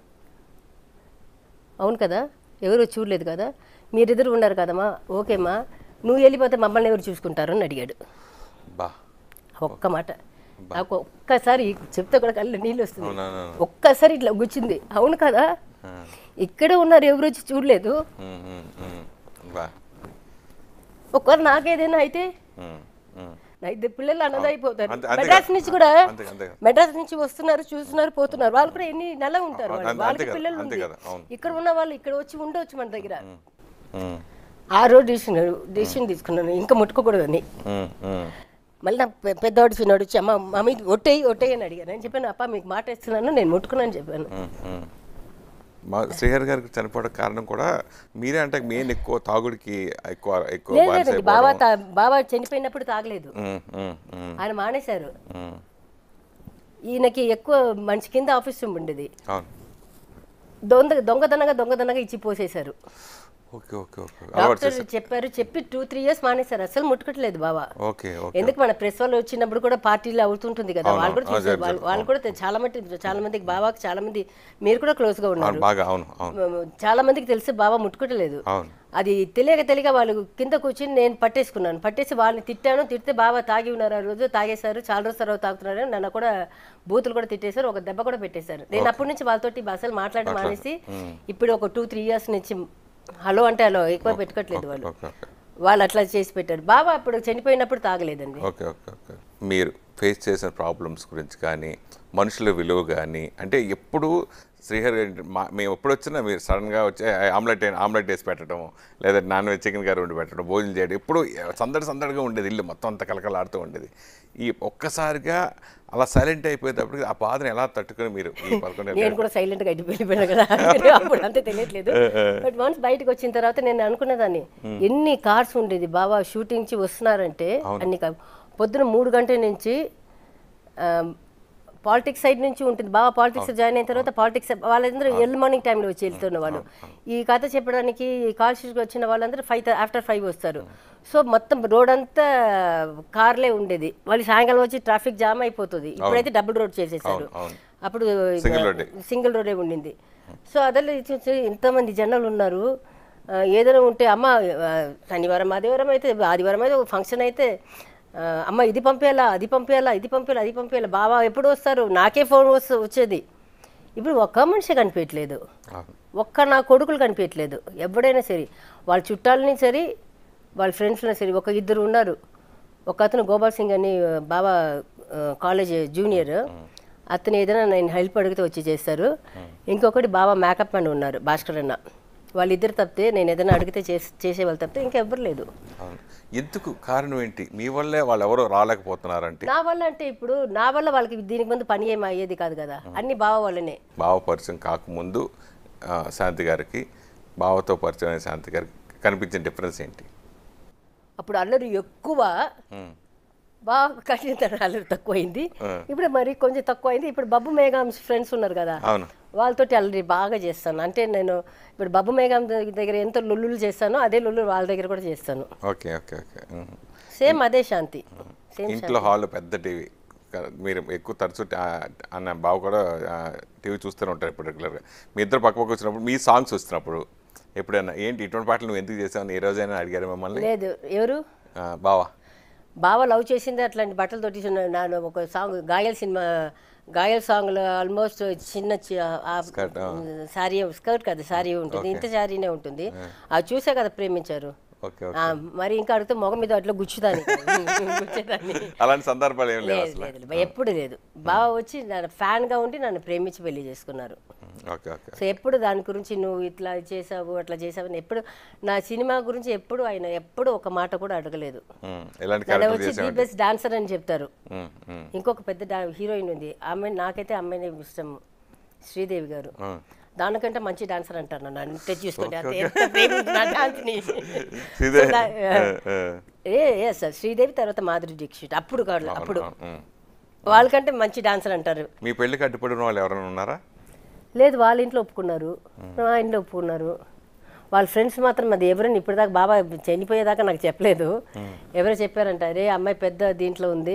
అవును కదా ఎవరు చూడలేదు కదా మీరిద్దరు ఉన్నారు కదమ్మా ఓకేమ్మా నువ్వు వెళ్ళిపోతే మమ్మల్ని ఎవరు చూసుకుంటారు అని అడిగాడు బా ఒక్క మాట నాకు ఒక్కసారి చెప్తే కూడా కళ్ళు నీళ్ళు వస్తుంది అవునవును ఒక్కసారి ఇట్లా గుచ్చింది అవును కదా ఇక్కడే ఉన్నారు ఎవరు వచ్చి చూడలేదు ఉమ్, ఉమ్, ఉమ్. బా ఒక్కరు నాకేదైనా అయితే ఉమ్, ఉమ్. నా ఇద్దరు పిల్లలు అన్నది అయిపోతారు అంతే- అంతే మెడ్రాస్ కదా. నుంచి కూడా అంతే అంతే కదా. మెడ్రాస్ నుంచి వస్తున్నారు చూస్తున్నారు పోతున్నారు వాళ్ళు కూడా ఎన్ని నెల ఉంటారు వాళ్ళు. అంతే- వాళ్ళకి అంతే కదా, పిల్లలు అంతే ఉంది కదా, అవును. ఇక్కడ ఉన్న వాళ్ళు ఇక్కడ వచ్చి ఉండవచ్చు మన దగ్గర ఉమ్, ఆ రోజు డిసిషన్ డిసిషన్ తీసుకున్నాను ఇంకా ముట్టుకోకూడదని ఉమ్, ఉమ్. మళ్ళీ నా పె- పెద్దవాడు చిన్నవాడు వచ్చి అమ్మ మమ్మీ ఒట్టేయి ఒట్టేయి అని అడిగాను నేను చెప్పాను అప్ప మీకు మాట ఇస్తున్నాను నేను ముట్టుకున్నాను చెప్పాను ఉమ్, ఉమ్. మా శ్రీహరి గారికి చనిపోవడం కారణం కూడా మీరే అంటే మెయిన్ ఎక్కువ తాగుడికి ఎక్కువ ఎక్కువ లేదు బానిస లేదండి బాబా అయిపోవడం. తా- బాబా చనిపోయినప్పుడు తాగలేదు ఉమ్, ఉమ్, ఉమ్, ఆయన మానేశారు ఉమ్. ఈయనకి ఎక్కువ మనిషి కింద ఆఫీస్ రూమ్ ఉండేది అవును దొంగ దొంగదనగా దొంగదనగా ఇచ్చి పోసేశారు ఓకే ఓకే ఓకే అలవాటు డాక్టర్ చేశారు చెప్పారు చెప్పి టూ త్రీ ఇయర్స్ మానేశారు అసలు ముట్టుకోవట్లేదు బాబా ఓకే ఓకే ఎందుకు మన ప్రెస్ వాళ్ళు వచ్చినప్పుడు కూడా పార్టీలు అవుతుంటుంది కదా అవును, వాళ్ళు కూడా అవును, చూసారు అవును, వాళ్ళు వాళ్ళు కూడా తె- చాలా మట్టి చాలా మందికి బాబాకి చాలా మంది మీరు కూడా క్లోజ్ గా ఉన్నారు అవును బాగా అవును అవును చాలా మందికి తెలిసి బాబా ముట్టుకోవట్లేదు అవును అది తెలియక తెలియక వాళ్ళు కింద కూర్చుని నేను పట్టేసుకున్నాను పట్టేసి వాళ్ళని తిట్టాను తిడితే బాబా తాగి ఉన్నారు ఆ రోజు తాగేశారు చాలా రోజుల తర్వాత తాగుతున్నారు అని నన్ను కూడా బూతులు కూడా తిట్టేశారు ఒక దెబ్బ కూడా పెట్టేశారు నేను అప్పటి నుంచి వాళ్ళతోటి అసలు మాట్లాడడం మానేసి ఇప్పుడు ఒక టూ త్రీ ఇయర్స్ నుంచి హలో అంటే హలో ఎక్కువ పెట్టుకోవట్లేదు వాళ్ళు ఓకే ఓకే వాళ్ళు అట్లా చేసి పెట్టారు బాబా అప్పుడు చనిపోయినప్పుడు తాగలేదండి ఓకే ఓకే ఓకే మీరు ఫేస్ చేసిన ప్రాబ్లమ్స్ గురించి కానీ మనుషుల విలువ కానీ అంటే ఎప్పుడు శ్రీహరి గారు మా మేము ఎప్పుడు వచ్చినా మీరు సడన్గా వచ్చి ఆమ్లెట్ ఆమ్లెట్ వేసి పెట్టడం లేదా నాన్ వెజ్ చికెన్ కర్రీ వండి పెట్టడం భోజనం చేయడం ఎప్పుడు సందడి సందడిగా ఉండేది ఇల్లు మొత్తం అంత కలకలాడుతూ ఉండేది ఈ ఒక్కసారిగా అలా సైలెంట్ అయిపోయేటప్పుడు ఆ బాధను ఎలా తట్టుకొని మీరు ఈ పదకొండు నేను కూడా సైలెంట్ గా ఇంటికి వెళ్ళిపోయాను కదా అప్పుడు అంతే తెలియట్లేదు బట్ వన్స్ బయటకు వచ్చిన తర్వాత నేను అనుకునేదాన్ని ఎన్ని కార్స్ ఉండేది బాబా షూటింగ్ నుంచి వస్తున్నారంటే అన్ని కా- పొద్దున మూడు గంటల నుంచి పాలిటిక్స్ సైడ్ నుంచి ఉంటుంది బాగా పాలిటిక్స్ జాయిన్ అయిన తర్వాత పాలిటిక్స్ వాళ్ళందరూ ఎర్లీ మార్నింగ్ టైంలో వచ్చి వెళ్తున్న వాళ్ళు ఈ కథ చెప్పడానికి కాల్ షీట్కి వచ్చిన వాళ్ళందరూ ఫైవ్ ఆఫ్టర్ ఫైవ్ వస్తారు సో మొత్తం రోడ్ అంతా కార్లే ఉండేది వాళ్ళు సాయంకాలం వచ్చి ట్రాఫిక్ జామ్ అయిపోతుంది ఇప్పుడైతే డబుల్ రోడ్ చేసేసారు అవును. అప్పుడు Single road ఏ. సింగిల్ రోడే ఉండింది సో అదల్లో చూసి ఇంతమంది జనాలు ఉన్నారు ఆ, ఏదైనా ఉంటే అమ్మ ఆ, శనివారం ఆదివారం అయితే ఆదివారం అయితే ఫంక్షన్ అయితే ఆ, అమ్మ ఇది పంపేయాలా అది పంపేయాలా ఇది పంపేయాలా అది పంపేయాలా బాబా ఎప్పుడు వస్తారు నాకే ఫోన్ వస్తు వచ్చేది ఇప్పుడు ఒక్క మనిషి కనిపించట్లేదు అవును. ఒక్క నా కొడుకులు కనిపించట్లేదు ఎవడైనా సరే వాళ్ళ చుట్టాలని సరే వాళ్ళ ఫ్రెండ్స్లో సరే ఒక ఇద్దరు ఉన్నారు ఒక అతను గోపాల్ సింగ్ అని ఆ, బాబా ఆ, కాలేజ్ జూనియర్ అతను ఏదైనా నేను హెల్ప్ అడిగితే వచ్చి చేస్తారు ఇంకొకటి బాబా మేకప్ అని ఉన్నారు భాస్కర్ అన్న వాళ్ళిద్దరు తప్పితే నేను ఏదైనా అడిగితే చేసి చేసేవాళ్ళు తప్పితే ఇంకెవ్వరు లేదు అవును ఎందుకు కారణం ఏంటి మీ వల్లే వాళ్ళు ఎవరో రాలేకపోతున్నారంటే నా వల్ల అంటే ఇప్పుడు నా వల్ల వాళ్ళకి దీనికి ముందు పని ఏమి అయ్యేది కాదు కదా అన్ని బావ వల్లనే బావ పరిచయం కాకముందు ఆ, శాంతి గారికి బావతో పరిచయం అయిన శాంతి గారికి కనిపించిన డిఫరెన్స్ ఏంటి అప్పుడు అల్లరి ఎక్కువ ఉమ్. బాగా కఠినతనం అల్లరి తక్కువైంది ఇప్పుడు మరి కొంచెం తక్కువైంది ఇప్పుడు బబ్బు మేఘాం ఫ్రెండ్స్ ఉన్నారు కదా అవును వాళ్ళతోటి అల్లరి బాగా చేస్తాను అంటే నేను ఇప్పుడు బబ్బు మేఘాం దగ్గర ఎంత లొల్లులు చేస్తానో అదే లొల్లు వాళ్ళ దగ్గర కూడా చేస్తాను okay okay okay um. Same అదే శాంతి సేమ్ ఇంట్లో హాల్ పెద్ద టీవీ మీరు ఎక్కువ తరచు ఆ, అన్న బావ కూడా టీవీ చూస్తూనే ఉంటారు ఇప్పుడు రెగ్యులర్గా మీ ఇద్దరు పక్క పక్క వచ్చినప్పుడు మీ సాంగ్స్ వస్తున్నప్పుడు ఎప్పుడైనా ఏంటి ఇటువంటి పాటలు నువ్వు ఎందుకు చేసావు ఏ రోజైనా అడిగారు మిమ్మల్ని లేదు ఎవరు ఆ, బావా బావ లవ్ చేసింది అట్లాంటి బట్టలు తోటి నేను ఒక సాంగ్ గాయల్ సినిమా గాయల్ సాంగ్లో ఆల్మోస్ట్ చిన్న చి- ఆ Skirt, ఆ. సారీ స్కర్ట్ కదా సారీ ఉంటుంది ఇంత సారీనే ఉంటుంది అది చూసే కదా ప్రేమించారు ఓకే ఓకే ఆ, మరి ఇంకా అడిగితే మొగం మీద అట్లా గుచ్చుదాన్ని గుచ్చేదాన్ని అలాంటి సందర్భాలు ఏం లేవు లేదు అసలు లేదు ఎప్పుడు లేదు బావ వచ్చి నన్ను ఫ్యాన్గా ఉండి నన్ను ప్రేమించి పెళ్లి చేసుకున్నారు ఓకే ఓకే సో ఎప్పుడు దాని గురించి నువ్వు ఇట్లా చేసావు అట్లా చేసావు అని ఎప్పుడు నా సినిమా గురించి ఎప్పుడు ఆయన ఎప్పుడు ఒక మాట కూడా అడగలేదు ఉమ్, ఎలాంటి నన్ను క్యారెక్టర్ వచ్చి ది చేసావు బెస్ట్ డాన్సర్ అని చెప్తారు ఉమ్, ఉమ్, ఇంకొక పెద్ద డా- హీరోయిన్ ఉంది ఆమె నాకైతే అమ్మాయినే ఇష్టం శ్రీదేవి గారు ఉమ్. దానికంటే మంచి డాన్సర్ అంటారు నన్ను అంటే చూసుకోండి అంత ఎంత ప్రేమ ఉంది నా డాన్స్ని ఇదే So, దా- ఆ, ఆ. ఏ ఏ సార్ శ్రీదేవి తర్వాత మాధురి దీక్షిత్ అప్పుడు కాదు అప్పుడు అవును, ఉమ్. వాళ్ళకంటే మంచి డాన్సర్ అంటారు మీ పెళ్లికి అడ్డుపడిన వాళ్ళు ఎవరైనా ఉన్నారా లేదు వాళ్ళ ఇంట్లో ఒప్పుకున్నారు మా ఇంట్లో ఒప్పుకున్నారు వాళ్ళ ఫ్రెండ్స్ మాత్రం అది ఎవరైనా ఇప్పటిదాకా బాబా చనిపోయేదాకా నాకు చెప్పలేదు ఎవరో చెప్పారంట అరే అమ్మాయి పెద్ద దీంట్లో ఉంది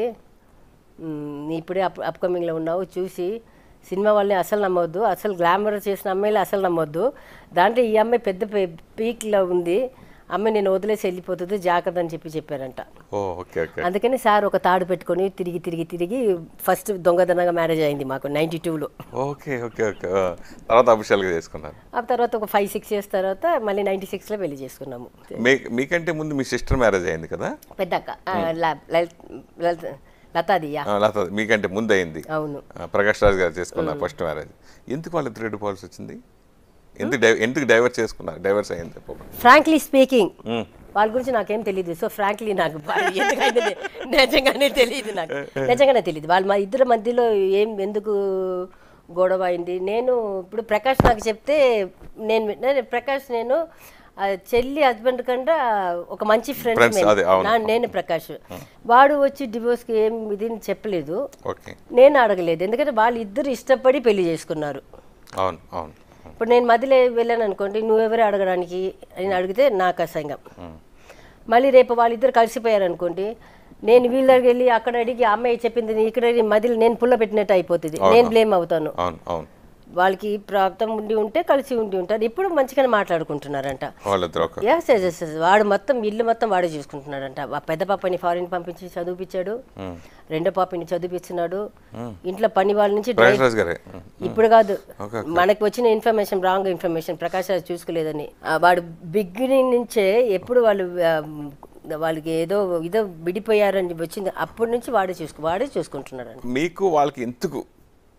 మ్, ఇప్పుడే అప్ అప్కమింగ్లో ఉన్నావు చూసి సినిమా వాళ్ళని అసలు నమ్మొద్దు అసలు గ్లామర్ చేసిన అమ్మాయిలు అసలు నమ్మొద్దు దాంట్లో ఈ అమ్మాయి పెద్ద పీక్లో ఉంది అమ్మాయి నేను వదిలేసి వెళ్ళిపోతుంది జాగ్రత్త అని చెప్పి చెప్పారంట ఓ ఓకే ఓకే అందుకని సార్ ఒక తాడు పెట్టుకొని తిరిగి తిరిగి తిరిగి ఫస్ట్ దొంగతనంగా మ్యారేజ్ అయింది మాకు నైంటీ టూలో ఓకే ఓకే ఓకే ఆ. తర్వాత అఫిషియల్గా చేసుకున్నారు ఆ తర్వాత ఒక ఫైవ్ సిక్స్ ఇయర్స్ తర్వాత మళ్ళీ నైంటీ సిక్స్లో పెళ్లి చేసుకున్నాము మీ మీకంటే ముందు మీ సిస్టర్ మ్యారేజ్ అయింది కదా పెద్దక్క ఆ, ల- లలిత్- లలిత్- లతాదియా ఆ, లేకపోతే మీకంటే ముందు అయింది అవును ఆ, ప్రకాష్ రాజ్ గారు చేసుకున్నారు ఫస్ట్ మ్యారేజ్ ఎందుకు వాళ్ళు ఇద్దరు ఎడిపోవాల్సి వచ్చింది ఎందుకు డై ఎందుకు డైవర్స్ చేసుకున్నారు డైవర్స్ అయింది చెప్పండి ఫ్రాంక్లీ స్పీకింగ్ మ్మ్. వాళ్ళ గురించి నాకేం తెలియదు సో ఫ్రాంక్లీ నాకు బా- ఎందుకంటే ని- నిజంగానే తెలియదు నాకు నిజంగానే తెలియదు వాళ్ళ మా ఇద్దరి మధ్యలో ఏం ఎందుకు గొడవ అయింది నేను ఇప్పుడు ప్రకాష్ నాకు చెప్తే నేను నేను ప్రకాష్ నేను ఆ, చెల్లి హస్బెండ్ కంటే ఒక మంచి Friends, ఫ్రెండ్స్ అదే, అవును. నేను ప్రకాష్ వాడు వచ్చి డివోర్స్కి ఏం ఇది అని చెప్పలేదు ఓకే నేను అడగలేదు ఎందుకంటే వాళ్ళు ఇద్దరు ఇష్టపడి పెళ్లి చేసుకున్నారు అవును అవును ఇప్పుడు నేను మధ్యలో వెళ్ళాను అనుకోండి నువ్వెవరే అడగడానికి అని అడిగితే నాకు అసహ్యం మళ్ళీ రేపు వాళ్ళిద్దరు కలిసిపోయారు అనుకోండి నేను వీళ్ళ దగ్గరికి వెళ్ళి అక్కడ అడిగి ఆ అమ్మాయి చెప్పింది ఇక్కడ అడిగి మధ్యలో నేను పుల్ల పెట్టినట్టు అయిపోతుంది నేను బ్లేమ్ అవుతాను అవును అవును వాళ్ళకి ప్రాప్తం ఉండి ఉంటే కలిసి ఉండి ఉంటారు ఇప్పుడు మంచిగానే మాట్లాడుకుంటున్నారంట వాళ్ళిద్దరు ఒక ఎస్ ఎస్ ఎస్ ఎస్. వాడు మొత్తం ఇల్లు మొత్తం వాడే చూసుకుంటున్నాడంట ఆ పెద్ద పాపని ఫారిన్ పంపించి చదివిపించాడు రెండో పాపని చదివిస్తున్నాడు ఇంట్లో పని వాళ్ళ నుంచి ప్రకాష్ రాజ్ గారే మ్మ్. ఇప్పుడు కాదు ఓకే, మనకి వచ్చిన information wrong information Prakash Raj చూసుకోలేదని ఆ, వాడు బిగినింగ్ నుంచే ఎప్పుడు వాళ్ళు ఆ, వాళ్ళకి ఏదో ఇదో విడిపోయారని వచ్చింది అప్పటి నుంచి వాడే చూసుకు వాడే చూసుకుంటున్నాడు మీకు వాళ్ళకి ఎందుకు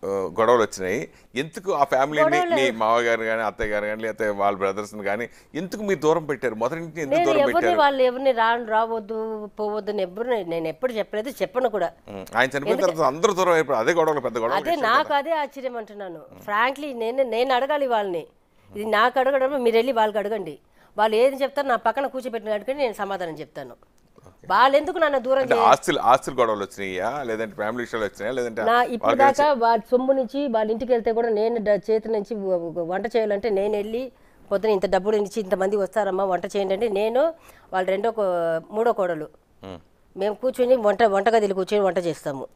ఆ, గొడవలు వచ్చినాయి ఎందుకు ఆ ఫ్యామిలీని మీ మామగారు కానీ అత్తయ్య గారు కానీ లేకపోతే వాళ్ళ బ్రదర్స్ని కానీ ఎందుకు మీరు దూరం పెట్టారు మొదటి నుంచి ఎందుకు నేను దూరం ఎవరిని పెట్టారు వాళ్ళు ఎవరిని రా రావద్దు పోవద్దు అని ఎవరు నేను ఎప్పుడు చెప్పలేదు చెప్పను కూడా ఉం. ఆయన చనిపోయిన తర్వాత అందరూ దూరం అయిపోయారు అదే గొడవలు పెద్ద గొడవ అదే నాకు అదే ఆశ్చర్యం అంటున్నాను ఫ్రాంక్లీ నేను నేను అడగాలి వాళ్ళని ఇది నాకు అడగడం మీరు వెళ్ళి వాళ్ళకి అడగండి వాళ్ళు ఏది చెప్తారో నా పక్కన కూర్చోబెట్టిన అడిగి నేను సమాధానం చెప్తాను వాళ్ళు ఎందుకు నన్ను దూరం అంటే ఆస్తులు ఆస్తులు గొడవలు వచ్చినాయా లేదంటే ఫ్యామిలీ విషయాలు వచ్చినాయా లేదంటే నా ఇప్పుడు దాకా వాళ్ళ సొమ్ము నుంచి వాళ్ళ ఇంటికి వెళ్తే కూడా నేను డ- చేతి నుంచి వ- వ- వంట చేయాలంటే నేను వెళ్ళి పొద్దున ఇంత డబ్బులు ఇచ్చి ఇంతమంది వస్తారమ్మా వంట చేయండి అంటే నేను వాళ్ళ రెండో కో- మూడో కోడలు ఉం. మేము కూర్చొని వంట వంటగదిలో కూర్చొని వంట చేస్తాము